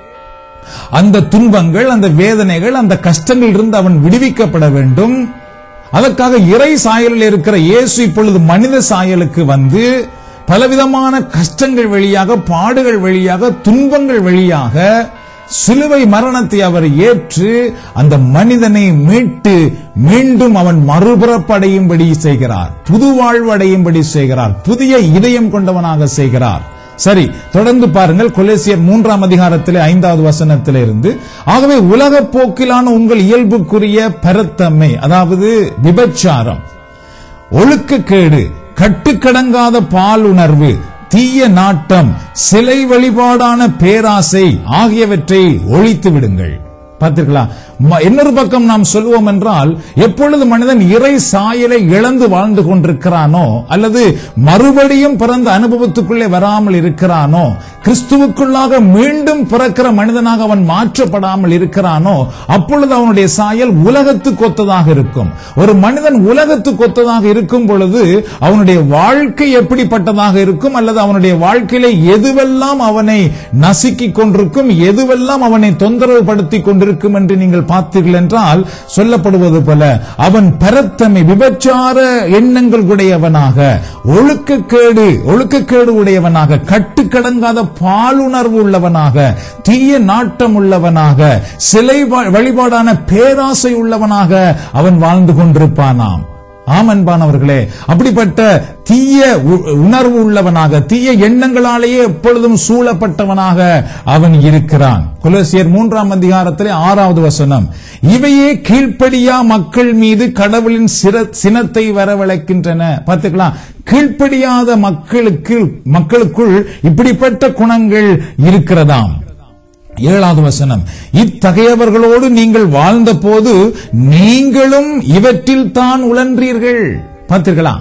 அந்த துன்பங்கள் அந்த வேதனைகள் அந்த கஷ்டங்கள் இருந்து அவன் விடுவிக்கப்பட வேண்டும் அதற்காக இறை சாயலில் இருக்கிற இயேசு இப்பொழுது மனித சாயலுக்கு வந்து பலவிதமான கஷ்டங்கள் வழியாக பாடுகள் வழியாக துன்பங்கள் வழியாக சிலுவை மரணத்தை அவர் ஏற்று அந்த மனிதனை மீட்டு மீண்டும் அவன் மறுபுறப்படையும்படி செய்கிறார் புது வாழ்வு அடையும்படி செய்கிறார் புதிய இதயம் கொண்டவனாக செய்கிறார் சரி தொடர்ந்து பாருங்கள் கொலேசியர் மூன்றாம் அதிகாரத்திலே ஐந்தாவது வசனத்திலே இருந்து ஆகவே உலக போக்கிலான உங்கள் இயல்புக்குரிய பரத்தன்மை அதாவது விபச்சாரம் ஒழுக்கக்கேடு கட்டுக்கடங்காத பால் உணர்வு தீய நாட்டம் சிலை வழிபாடான பேராசை ஆகியவற்றை ஒழித்து விடுங்கள் பார்த்தீர்களா ம- இன்னொரு பக்கம் நாம் சொல்வோம் என்றால் எப்பொழுது மனிதன் இறை சாயலை இழந்து வாழ்ந்து கொண்டிருக்கிறானோ அல்லது மறுபடியும் பிறந்த அனுபவத்துக்குள்ளே வராமல் இருக்கிறானோ கிறிஸ்துவுக்குள்ளாக மீண்டும் பிறக்கிற மனிதனாக அவன் மாற்றப்படாமல் இருக்கிறானோ அப்பொழுது அவனுடைய சாயல் உலகத்துக்கு ஒத்ததாக இருக்கும் ஒரு மனிதன் உலகத்துக்கு ஒத்ததாக இருக்கும் பொழுது அவனுடைய வாழ்க்கை எப்படிப்பட்டதாக இருக்கும் அல்லது அவனுடைய வாழ்க்கையில எதுவெல்லாம் அவனை நசுக்கிக் கொண்டிருக்கும் எதுவெல்லாம் அவனை தொந்தரவு படுத்தி கொண்டிருக்கும் என்று நீங்கள் பார்த்தீர்கள் என்றால் சொல்லப்படுவது போல அவன் பரத்தமை விபச்சார எண்ணங்கள் உடையவனாக ஒழுக்கக்கேடு ஒழுக்கக்கேடு உடையவனாக கட்டுக்கடங்காத பாலுணர்வு உள்ளவனாக தீய நாட்டம் உள்ளவனாக சிலை வ- வழிபாடான பேராசை உள்ளவனாக அவன் வாழ்ந்து கொண்டிருப்பானாம் ஆம் அன்பானவர்களே அப்படிப்பட்ட தீய உ- உணர்வு உள்ளவனாக தீய எண்ணங்களாலேயே எப்பொழுதும் சூழப்பட்டவனாக அவன் இருக்கிறான் குலசியர் மூன்றாம் அதிகாரத்திலே ஆறாவது வசனம் இவையே கீழ்ப்படியா மக்கள் மீது கடவுளின் சிர- சினத்தை வரவழைக்கின்றன பார்த்துக்கலாம் கீழ்ப்படியாத மக்களுக்கு மக்களுக்குள் இப்படிப்பட்ட குணங்கள் இருக்கிறதாம் ஏழாவது வசனம் இத்தகையவர்களோடு நீங்கள் வாழ்ந்த போது நீங்களும் இவற்றில் தான் உழன்றீர்கள் பார்த்தீர்களா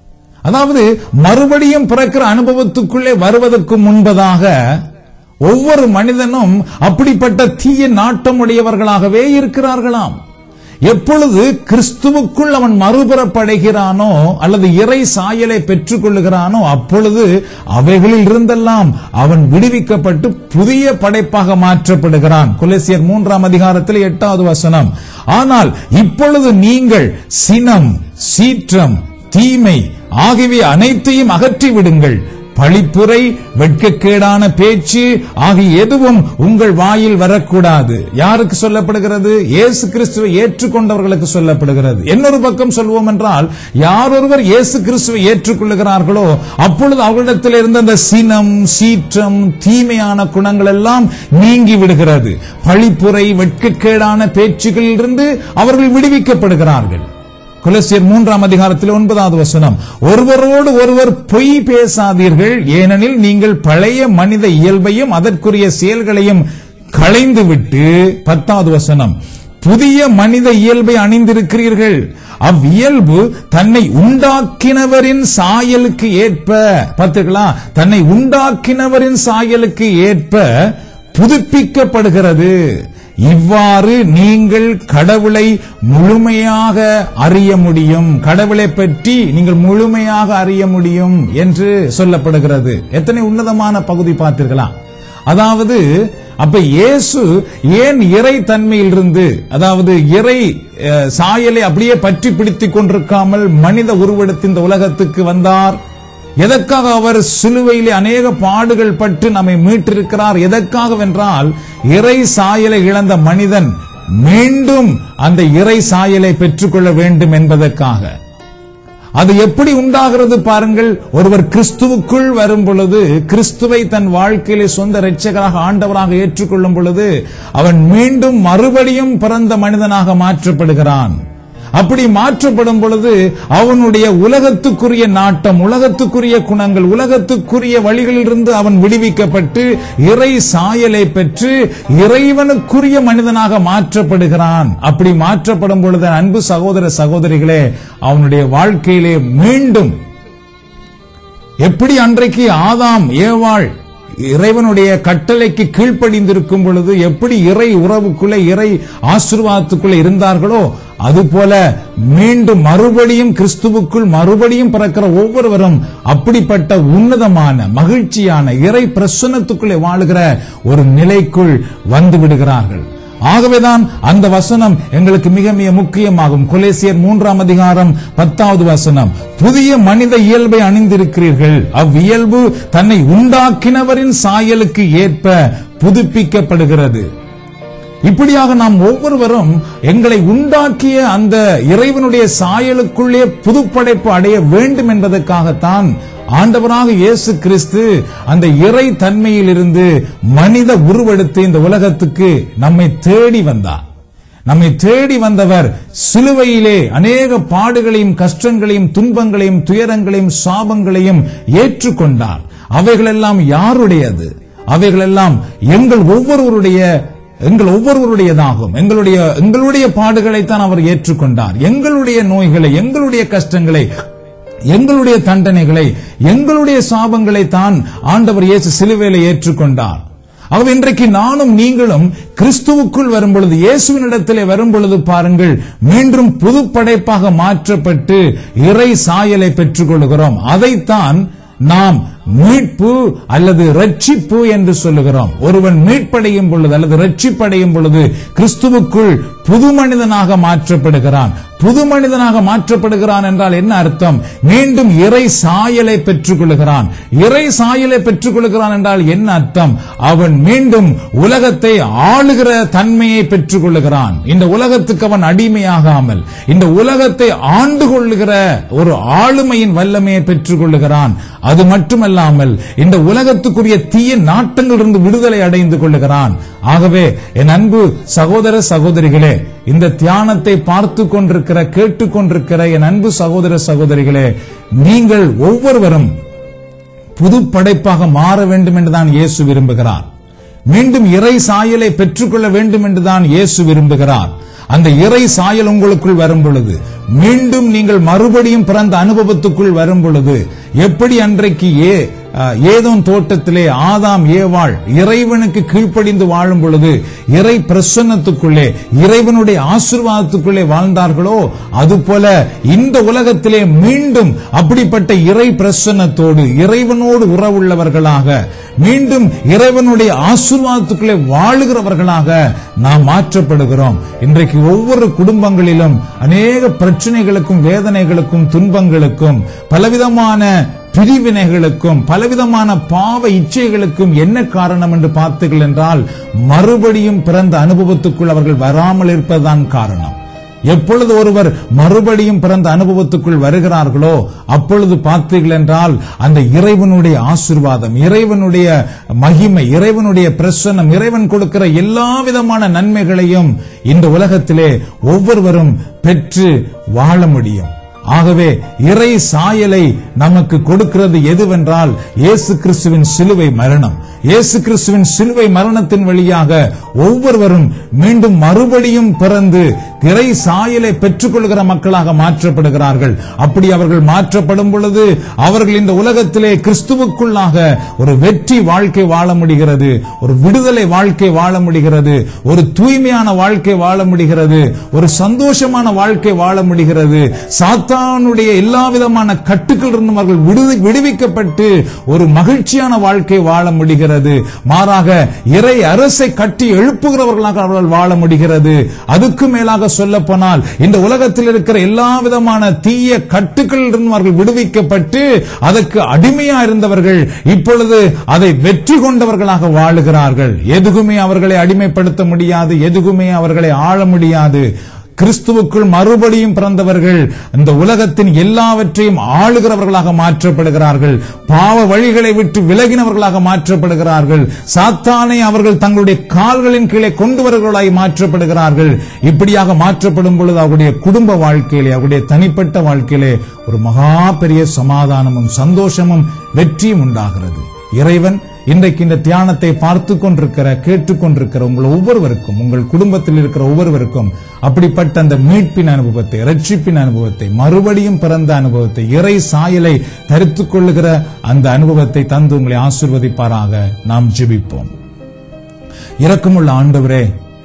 அதாவது மறுபடியும் பிறக்கிற அனுபவத்துக்குள்ளே வருவதற்கு முன்பதாக ஒவ்வொரு மனிதனும் அப்படிப்பட்ட தீய நாட்டமுடையவர்களாகவே இருக்கிறார்களாம் எப்பொழுது கிறிஸ்துவுக்குள் அவன் மறுபுறப்படைகிறானோ அல்லது இறை சாயலை பெற்றுக் கொள்ளுகிறானோ அப்பொழுது அவைகளில் இருந்தெல்லாம் அவன் விடுவிக்கப்பட்டு புதிய படைப்பாக மாற்றப்படுகிறான் கொலேசியர் மூன்றாம் அதிகாரத்தில் எட்டாவது வசனம் ஆனால் இப்பொழுது நீங்கள் சினம் சீற்றம் தீமை ஆகியவை அனைத்தையும் அகற்றி விடுங்கள் பழிப்புரை வெட்கக்கேடான பேச்சு ஆகிய எதுவும் உங்கள் வாயில் வரக்கூடாது யாருக்கு சொல்லப்படுகிறது இயேசு கிறிஸ்துவை ஏற்றுக்கொண்டவர்களுக்கு சொல்லப்படுகிறது இன்னொரு பக்கம் சொல்வோம் என்றால் யார் ஒருவர் இயேசு கிறிஸ்துவை ஏற்றுக்கொள்ளுகிறார்களோ அப்பொழுது அவர்களிடத்தில் இருந்த அந்த சினம் சீற்றம் தீமையான குணங்கள் எல்லாம் நீங்கி விடுகிறது பழிப்புரை வெட்கக்கேடான பேச்சுகளிலிருந்து அவர்கள் விடுவிக்கப்படுகிறார்கள் கொலசியர் மூன்றாம் அதிகாரத்தில் ஒன்பதாவது வசனம் ஒருவரோடு ஒருவர் பொய் பேசாதீர்கள் ஏனெனில் நீங்கள் பழைய மனித இயல்பையும் அதற்குரிய செயல்களையும் களைந்துவிட்டு பத்தாவது வசனம் புதிய மனித இயல்பை அணிந்திருக்கிறீர்கள் அவ்வியல்பு தன்னை உண்டாக்கினவரின் சாயலுக்கு ஏற்ப பார்த்தீர்களா தன்னை உண்டாக்கினவரின் சாயலுக்கு ஏற்ப புதுப்பிக்கப்படுகிறது இவ்வாறு நீங்கள் கடவுளை முழுமையாக அறிய முடியும் கடவுளை பற்றி நீங்கள் முழுமையாக அறிய முடியும் என்று சொல்லப்படுகிறது எத்தனை உன்னதமான பகுதி பார்த்தீர்களா அதாவது அப்ப இயேசு ஏன் இறை தன்மையிலிருந்து அதாவது இறை அஹ், சாயலை அப்படியே பற்றி பிடித்துக் கொண்டிருக்காமல் மனித உருவெடுத்து இந்த உலகத்துக்கு வந்தார் எதற்காக அவர் சிலுவையிலே அநேக பாடுகள் பட்டு நம்மை மீட்டிருக்கிறார் எதற்காக வென்றால் இறை சாயலை இழந்த மனிதன் மீண்டும் அந்த இறை சாயலை பெற்றுக்கொள்ள வேண்டும் என்பதற்காக அது எப்படி உண்டாகிறது பாருங்கள் ஒருவர் கிறிஸ்துவுக்குள் வரும் பொழுது கிறிஸ்துவை தன் வாழ்க்கையிலே சொந்த இரட்சகராக ஆண்டவராக ஏற்றுக்கொள்ளும் பொழுது அவன் மீண்டும் மறுபடியும் பிறந்த மனிதனாக மாற்றப்படுகிறான் அப்படி மாற்றப்படும் பொழுது அவனுடைய உலகத்துக்குரிய நாட்டம் உலகத்துக்குரிய குணங்கள் உலகத்துக்குரிய வழிகளிலிருந்து அவன் விடுவிக்கப்பட்டு இறை சாயலை பெற்று இறைவனுக்குரிய மனிதனாக மாற்றப்படுகிறான் அப்படி மாற்றப்படும் பொழுது அன்பு சகோதர சகோதரிகளே அவனுடைய வாழ்க்கையிலே மீண்டும் எப்படி அன்றைக்கு ஆதாம் ஏவாள் இறைவனுடைய கட்டளைக்கு கீழ்ப்படிந்திருக்கும் பொழுது எப்படி இறை உறவுக்குள்ளே இறை ஆசீர்வாதத்துக்குள்ளே இருந்தார்களோ அதுபோல மீண்டும் மறுபடியும் கிறிஸ்துவுக்குள் மறுபடியும் பிறக்கிற ஒவ்வொருவரும் அப்படிப்பட்ட உன்னதமான மகிழ்ச்சியான இறை பிரசன்னத்துக்குள்ளே வாழுகிற ஒரு நிலைக்குள் வந்து விடுகிறார்கள் ஆகவேதான் அந்த வசனம் எங்களுக்கு மிக மிக முக்கியமாகும் கொலேசியர் மூன்றாம் அதிகாரம் பத்தாவது வசனம் புதிய மனித இயல்பை அணிந்திருக்கிறீர்கள் அவ்வியல்பு தன்னை உண்டாக்கினவரின் சாயலுக்கு ஏற்ப புதுப்பிக்கப்படுகிறது இப்படியாக நாம் ஒவ்வொருவரும் எங்களை உண்டாக்கிய அந்த இறைவனுடைய சாயலுக்குள்ளே புதுப்படைப்பு அடைய வேண்டும் என்பதற்காகத்தான் ஆண்டவராக இயேசு கிறிஸ்து அந்த இறை தன்மையிலிருந்து மனித உருவெடுத்து இந்த உலகத்துக்கு நம்மை தேடி வந்தார் நம்மை தேடி வந்தவர் சிலுவையிலே அநேக பாடுகளையும் கஷ்டங்களையும் துன்பங்களையும் துயரங்களையும் சாபங்களையும் ஏற்றுக்கொண்டார் அவைகளெல்லாம் யாருடையது அவைகளெல்லாம் எங்கள் ஒவ்வொருவருடைய எங்கள் ஒவ்வொருவருடையதாகும் எங்களுடைய எங்களுடைய பாடுகளைத்தான் அவர் ஏற்றுக்கொண்டார் எங்களுடைய நோய்களை எங்களுடைய கஷ்டங்களை எங்களுடைய தண்டனைகளை எங்களுடைய சாபங்களை தான் ஆண்டவர் இயேசு சிலுவையில ஏற்றுக்கொண்டார் ஆகவே இன்றைக்கு நானும் நீங்களும் கிறிஸ்துவுக்குள் வரும் பொழுது இயேசுவினிடத்திலே வரும் பொழுது பாருங்கள் மீண்டும் புது படைப்பாக மாற்றப்பட்டு இறை சாயலை பெற்றுக் கொள்கிறோம் அதைத்தான் நாம் மீட்பு அல்லது ரட்சிப்பு என்று சொல்லுகிறோம் ஒருவன் மீட்படையும் பொழுது அல்லது ரட்சிப்படையும் பொழுது கிறிஸ்துவுக்குள் புது மனிதனாக மாற்றப்படுகிறான் புது மனிதனாக மாற்றப்படுகிறான் என்றால் என்ன அர்த்தம் மீண்டும் இறை சாயலை பெற்றுக் கொள்கிறான் இறை சாயலை பெற்றுக் கொள்கிறான் என்றால் என்ன அர்த்தம் அவன் மீண்டும் உலகத்தை ஆளுகிற தன்மையை பெற்றுக் கொள்ளுகிறான் இந்த உலகத்துக்கு அவன் அடிமையாகாமல் இந்த உலகத்தை ஆண்டு கொள்ளுகிற ஒரு ஆளுமையின் வல்லமையை பெற்றுக் கொள்ளுகிறான் அது மட்டுமல்லாமல் இந்த உலகத்துக்குரிய தீய நாட்டங்களிலிருந்து விடுதலை அடைந்து கொள்ளுகிறான் ஆகவே என் அன்பு சகோதர சகோதரிகளே இந்த தியானத்தை பார்த்து கொண்டிருக்கிற கேட்டுக்கொண்டிருக்கிற என் அன்பு சகோதர சகோதரிகளே நீங்கள் ஒவ்வொருவரும் புது படைப்பாக மாற வேண்டும் என்றுதான் இயேசு விரும்புகிறார் மீண்டும் இறை சாயலை பெற்றுக்கொள்ள வேண்டும் என்றுதான் இயேசு விரும்புகிறார் அந்த இறை சாயல் உங்களுக்குள் வரும் பொழுது மீண்டும் நீங்கள் மறுபடியும் பிறந்த அனுபவத்துக்குள் வரும் பொழுது எப்படி அன்றைக்கு ஏ ஏதோன் தோட்டத்திலே ஆதாம் ஏவாள் இறைவனுக்கு கீழ்ப்படிந்து வாழும் பொழுது இறை பிரசன்னத்துக்குள்ளே இறைவனுடைய ஆசிர்வாதத்துக்குள்ளே வாழ்ந்தார்களோ அதுபோல இந்த உலகத்திலே மீண்டும் அப்படிப்பட்ட இறை பிரசன்னத்தோடு இறைவனோடு உறவுள்ளவர்களாக மீண்டும் இறைவனுடைய ஆசிர்வாதத்துக்குள்ளே வாழுகிறவர்களாக நாம் மாற்றப்படுகிறோம் இன்றைக்கு ஒவ்வொரு குடும்பங்களிலும் அநேக பிரச்சனைகளுக்கும் வேதனைகளுக்கும் துன்பங்களுக்கும் பலவிதமான பிரிவினைகளுக்கும் பலவிதமான பாவ இச்சைகளுக்கும் என்ன காரணம் என்று பார்த்தீர்கள் என்றால் மறுபடியும் பிறந்த அனுபவத்துக்குள் அவர்கள் வராமல் இருப்பதுதான் காரணம் எப்பொழுது ஒருவர் மறுபடியும் பிறந்த அனுபவத்துக்குள் வருகிறார்களோ அப்பொழுது பார்த்தீர்கள் என்றால் அந்த இறைவனுடைய ஆசிர்வாதம் இறைவனுடைய மகிமை இறைவனுடைய பிரசன்னம் இறைவன் கொடுக்கிற எல்லா விதமான நன்மைகளையும் இந்த உலகத்திலே ஒவ்வொருவரும் பெற்று வாழ முடியும் ஆகவே இறை சாயலை நமக்கு கொடுக்கிறது எதுவென்றால் இயேசு கிறிஸ்துவின் சிலுவை மரணம் இயேசு கிறிஸ்துவின் சிலுவை மரணத்தின் வழியாக ஒவ்வொருவரும் மீண்டும் மறுபடியும் பிறந்து இறை சாயலை பெற்றுக்கொள்கிற மக்களாக மாற்றப்படுகிறார்கள் அப்படி அவர்கள் மாற்றப்படும் பொழுது அவர்கள் இந்த உலகத்திலே கிறிஸ்துவுக்குள்ளாக ஒரு வெற்றி வாழ்க்கை வாழ முடிகிறது ஒரு விடுதலை வாழ்க்கை வாழ முடிகிறது ஒரு தூய்மையான வாழ்க்கை வாழ முடிகிறது ஒரு சந்தோஷமான வாழ்க்கை வாழ முடிகிறது சாத்தானுடைய எல்லா விதமான கட்டுக்கள் இருந்தும் அவர்கள் விடுதி- விடுவிக்கப்பட்டு ஒரு மகிழ்ச்சியான வாழ்க்கை வாழ முடிகிறது மாறாக இறை அரசை கட்டி எழுப்புகிறவர்களாக அவர்கள் வாழ முடிகிறது அதுக்கு மேலாக சொல்ல போனால் இந்த உலகத்தில் இருக்கிற எல்லா விதமான தீய கட்டுக்கள் இருந்தும் அவர்கள் விடுவிக்கப்பட்டு அதற்கு அடிமையா இருந்தவர்கள் இப்பொழுது அதை வெற்றி கொண்டவர்களாக வாழுகிறார்கள் எதுக்குமே அவர்களை அடிமைப்படுத்த முடியாது எதுக்குமே அவர்களை ஆள முடியாது கிறிஸ்துவுக்குள் மறுபடியும் பிறந்தவர்கள் இந்த உலகத்தின் எல்லாவற்றையும் ஆளுகிறவர்களாக மாற்றப்படுகிறார்கள் பாவ வழிகளை விட்டு விலகினவர்களாக மாற்றப்படுகிறார்கள் சாத்தானை அவர்கள் தங்களுடைய கால்களின் கீழே கொண்டு வருகிறவர்களாய் மாற்றப்படுகிறார்கள் இப்படியாக மாற்றப்படும் பொழுது அவருடைய குடும்ப வாழ்க்கையிலே அவருடைய தனிப்பட்ட வாழ்க்கையிலே ஒரு மகா பெரிய சமாதானமும் சந்தோஷமும் வெற்றியும் உண்டாகிறது இறைவன் இன்றைக்கு இந்த தியானத்தை பார்த்து கொண்டிருக்கிற கேட்டுக்கொண்டிருக்கிற உங்கள் ஒவ்வொருவருக்கும் உங்கள் குடும்பத்தில் இருக்கிற ஒவ்வொருவருக்கும் அப்படிப்பட்ட அந்த மீட்பின் அனுபவத்தை ரட்சிப்பின் அனுபவத்தை மறுபடியும் பிறந்த அனுபவத்தை இறை சாயலை தரித்துக் கொள்ளுகிற அந்த அனுபவத்தை தந்து உங்களை ஆசிர்வதிப்பாராக நாம் ஜெபிப்போம் இரக்கமுள்ள ஆண்டவரே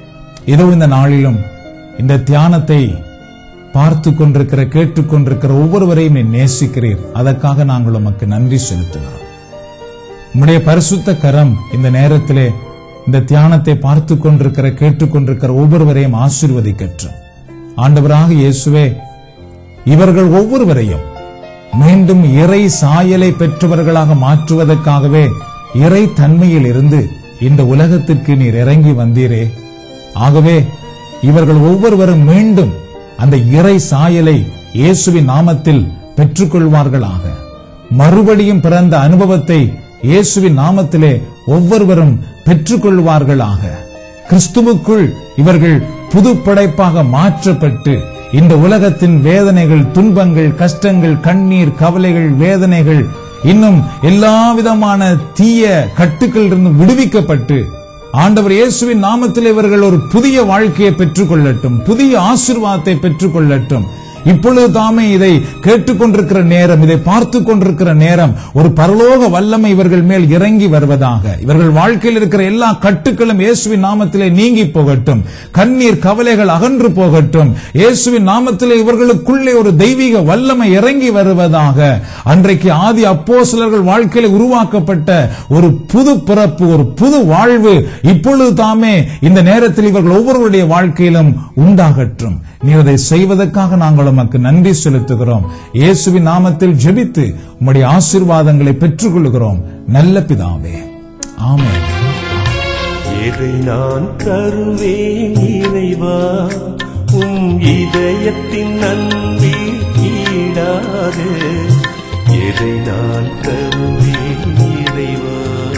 இதோ இந்த நாளிலும் இந்த தியானத்தை பார்த்து கொண்டிருக்கிற கேட்டுக்கொண்டிருக்கிற ஒவ்வொருவரையும் நீ நேசிக்கிறீர் அதற்காக நாங்கள் உமக்கு நன்றி செலுத்துகிறோம் உம்முடைய பரிசுத்த கரம் இந்த நேரத்திலே இந்த தியானத்தை பார்த்து கொண்டிருக்கிற கேட்டுக்கொண்டிருக்கிற ஒவ்வொருவரையும் ஆசீர்வதிக்கட்டும் ஆண்டவராக இயேசுவே இவர்கள் ஒவ்வொருவரையும் மீண்டும் இறை சாயலை பெற்றவர்களாக மாற்றுவதற்காகவே இறை தன்மையில் இருந்து இந்த உலகத்திற்கு நீர் இறங்கி வந்தீரே ஆகவே இவர்கள் ஒவ்வொருவரும் மீண்டும் அந்த இறை சாயலை இயேசுவின் நாமத்தில் பெற்றுக்கொள்வார்களாக மறுபடியும் பிறந்த அனுபவத்தை இயேசுவின் நாமத்திலே ஒவ்வொருவரும் பெற்றுக்கொள்வார்களாக கிறிஸ்துவுக்குள் இவர்கள் புது படைப்பாக மாற்றப்பட்டு இந்த உலகத்தின் வேதனைகள் துன்பங்கள் கஷ்டங்கள் கண்ணீர் கவலைகள் வேதனைகள் இன்னும் எல்லா விதமான தீய கட்டுக்கள் இருந்து விடுவிக்கப்பட்டு ஆண்டவர் இயேசுவின் நாமத்தில் இவர்கள் ஒரு புதிய வாழ்க்கையை பெற்றுக்கொள்ளட்டும் புதிய ஆசீர்வாதத்தை பெற்றுக்கொள்ளட்டும் இப்பொழுது தாமே இதை கேட்டுக்கொண்டிருக்கிற நேரம் இதை பார்த்து கொண்டிருக்கிற நேரம் ஒரு பரலோக வல்லமை இவர்கள் மேல் இறங்கி வருவதாக இவர்கள் வாழ்க்கையில் இருக்கிற எல்லா கட்டுக்களும் இயேசுவின் நாமத்திலே நீங்கி போகட்டும் கண்ணீர் கவலைகள் அகன்று போகட்டும் இயேசுவின் நாமத்திலே இவர்களுக்குள்ளே ஒரு தெய்வீக வல்லமை இறங்கி வருவதாக அன்றைக்கு ஆதி அப்போஸ்தலர்கள் வாழ்க்கையில உருவாக்கப்பட்ட ஒரு புது பிறப்பு ஒரு புது வாழ்வு இப்பொழுது தாமே இந்த நேரத்தில் இவர்கள் ஒவ்வொருவருடைய வாழ்க்கையிலும் உண்டாகட்டும் நீர் அதை செய்வதற்காக நாங்கள் உமக்கு நன்றி செலுத்துகிறோம் இயேசுவின் நாமத்தில் ஜெபித்து உம்முடைய ஆசீர்வாதங்களை பெற்றுக்கொள்கிறோம் நல்ல பிதாவே ஆமென் எதை நான் தருவேன் இறைவா உம் இதயத்தின் அன்பில் ஈடாது எதை நான் தருவேன் இறைவா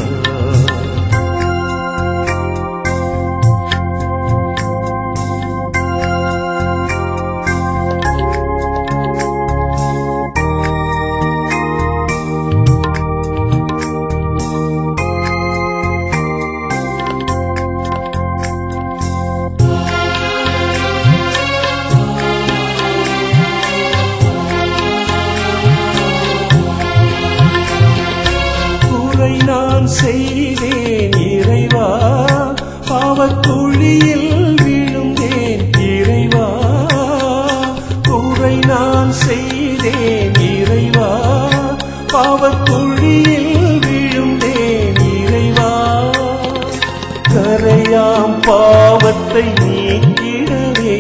குறை நான் செய்தேன் இறைவா பாவக்குழியில் விழுந்தேன் இறைவா குறை நான் செய்தேன் இறைவா பாவக்குழியில் விழுந்தேன் இறைவா கரையாம் பாவத்தை நீக்கிடவே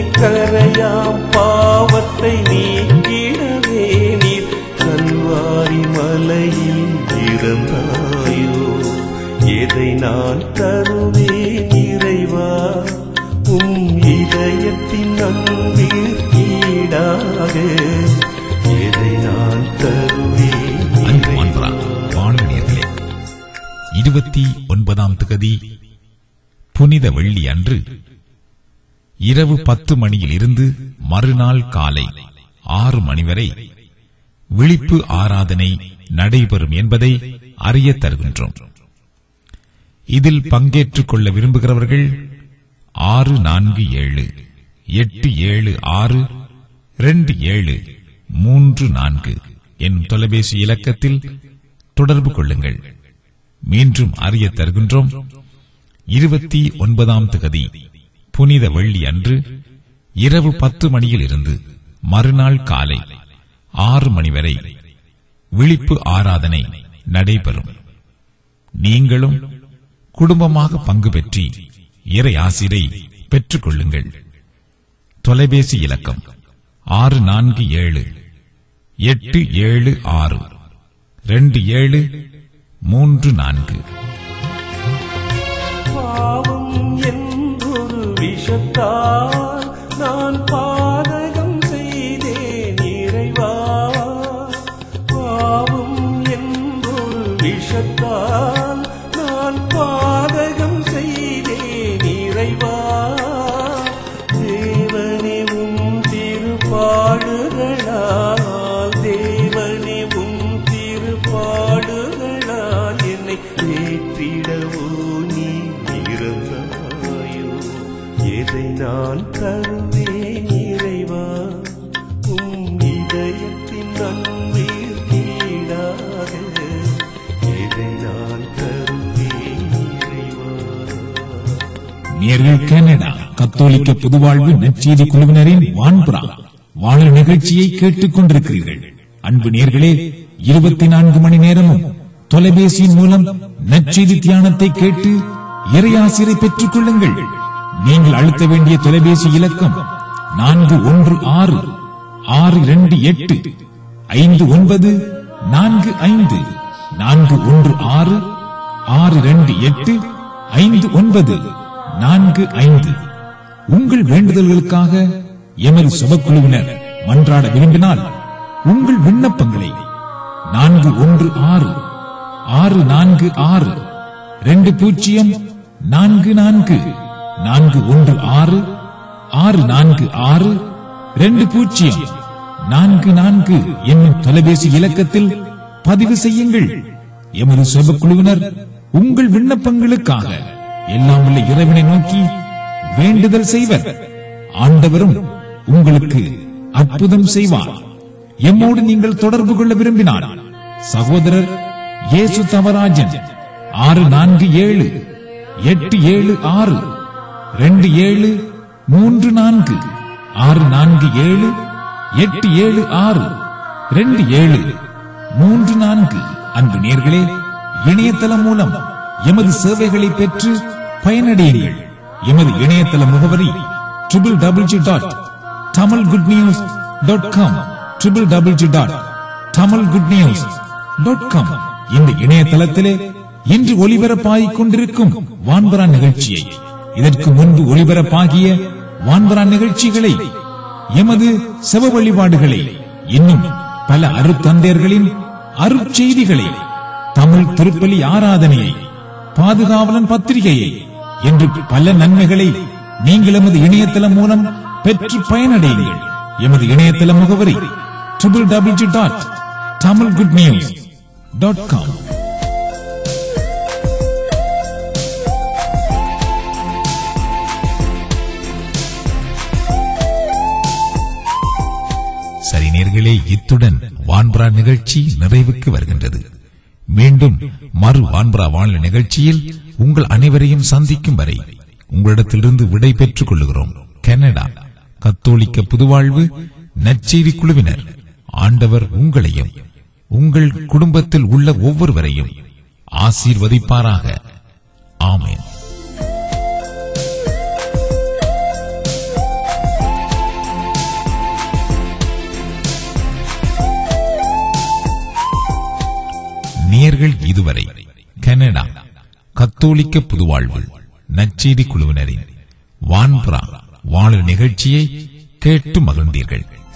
கரையாம் பாவத்தை நீக்கிடவே நீர் கல்வாரி எதை நான் தருவேன் இறைவா உம் இதயத்தின் அன்பிற்கீடாக எதை நான் தருவேன் அன்பு வான்பரா வானொலியர்களே இருபத்தி ஒன்பதாம் திகதி புனித வெள்ளி அன்று இரவு பத்து மணியில் இருந்து மறுநாள் காலை ஆறு மணி வரை விழிப்பு ஆராதனை நடைபெறும் என்பதை அறிய தருகின்றோம் இதில் பங்கேற்றுக் கொள்ள விரும்புகிறவர்கள் ஆறு நான்கு ஏழு எட்டு ஏழு ஆறு ரெண்டு ஏழு மூன்று நான்கு என்னும் தொலைபேசி இலக்கத்தில் தொடர்பு கொள்ளுங்கள் மீண்டும் அறிய தருகின்றோம் இருபத்தி ஒன்பதாம் திகதி புனித வெள்ளி அன்று இரவு பத்து மணியில் இருந்து மறுநாள் காலை ஆறு மணி வரை விழிப்பு ஆராதனை நடைபெறும் நீங்களும் குடும்பமாக பங்கு பெற்றி இறை ஆசிரை பெற்றுக் கொள்ளுங்கள் தொலைபேசி இலக்கம் ஆறு நான்கு ஏழு எட்டு ஏழு ஆறு ரெண்டு ஏழு மூன்று நான்கு பாவம் என்றொரு விஷத்தால் நான் பாதகம் செய்தேன் இறைவா பாவம் என்றொரு விஷத்தால் நான் பாதகம் செய்தேன் இறைவா தேவனே உம் திருப்பாடுகளால் தேவனே உம் திருப்பாடுகளால் என்னை ஏற்றிடவோ நீ இருந்தாயோ எதை நான் தருவேன் இறைவா உம் இதயத்தின் அன்பிற்கீடாக எதை நான் தருவேன் இறைவா நேர்கள் கனடா கத்தோலிக்க பொதுவாழ்வு நற்செய்தி குழுவினரின் வான்புறா வாழல் நிகழ்ச்சியை கேட்டுக் கொண்டிருக்கிறீர்கள் அன்பு நேர்களே இருபத்தி நான்கு மணி நேரமும் தொலைபேசியின் மூலம் நற்செய்தி தியானத்தை கேட்டு இறையாசிரை பெற்றுக் கொள்ளுங்கள் நீங்கள் அழுத்த வேண்டிய தொலைபேசி இலக்கம் நான்கு ஒன்று ஆறு ஆறு இரண்டு எட்டு ஐந்து ஒன்பது நான்கு ஐந்து நான்கு ஒன்று ஆறு ஆறு இரண்டு எட்டு ஐந்து ஒன்பது நான்கு ஐந்து உங்கள் வேண்டுதல்களுக்காக எமது சுபக்குழுவினர் மன்றாட விரும்பினால் உங்கள் விண்ணப்பங்களை நான்கு ஒன்று ஆறு ஆறு நான்கு ஆறு ரெண்டு பூஜ்ஜியம் நான்கு நான்கு நான்கு ஒன்று ஆறு ஆறு நான்கு ஆறு ரெண்டு பூஜ்ஜியம் நான்கு நான்கு என்னும் தொலைபேசி இலக்கத்தில் பதிவு செய்யுங்கள் எமது சுபக்குழுவினர் உங்கள் விண்ணப்பங்களுக்காக எல்லாம் உள்ள இறைவனை நோக்கி வேண்டுதல் செய்வர் ஆண்டவரும் உங்களுக்கு அற்புதம் செய்வார் எம்மோடு நீங்கள் தொடர்பு கொள்ள விரும்பினால் சகோதரர் இயேசு தவராஜன் ஆறு நான்கு ஏழு எட்டு ஏழு ஆறு ரெண்டு ஏழு மூன்று நான்கு ஆறு நான்கு ஏழு எட்டு ஏழு ஆறு ரெண்டு ஏழு மூன்று நான்கு அன்பு நேர்களே இணையதளம் மூலம் எமது சேவைகளை பெற்று பயனடையுங்கள் எமது இணையதள முகவரி triple double G dot Tamil good news dot com triple double G dot Tamil good news dot com இந்த இணையதளத்திலே இன்று ஒளிபரப்பாகிக் கொண்டிருக்கும் வான்பரா நிகழ்ச்சியை இதற்கு முன்பு ஒளிபரப்பாகிய வான்பரா நிகழ்ச்சிகளை எமது செவ வழிபாடுகளை இன்னும் பல அருத்தந்தையர்களின் அருட்செய்திகளை தமிழ் திருப்பலி ஆராதனையை பாதுகாவலன் பத்திரிகையை என்று பல நன்மைகளை நீங்கள் எமது இணையதளம் மூலம் பெற்று பயனடையுங்கள் எமது இணையதள முகவரி triple double G dot Tamil good news dot com சரி நேர்களே இத்துடன் வான்பரா நிகழ்ச்சி நிறைவுக்கு வருகின்றது மீண்டும் மறு வான்பரா வானொலி நிகழ்ச்சியில் உங்கள் அனைவரையும் சந்திக்கும் வரை உங்களிடத்திலிருந்து விடை பெற்றுக் கொள்ளுகிறோம் கனடா கத்தோலிக்க புதுவாழ்வு நற்செய்தி குழுவினர் ஆண்டவர் உங்களையும் உங்கள் குடும்பத்தில் உள்ள ஒவ்வொருவரையும் ஆசீர்வதிப்பாராக ஆமென் நேர்கள் இதுவரை கனடா கத்தோலிக்க புதுவாழ்வு நச்செய்தி குழுவினரின் வான்புறா வானொலி நிகழ்ச்சியை கேட்டு மகிழ்ந்தீர்கள்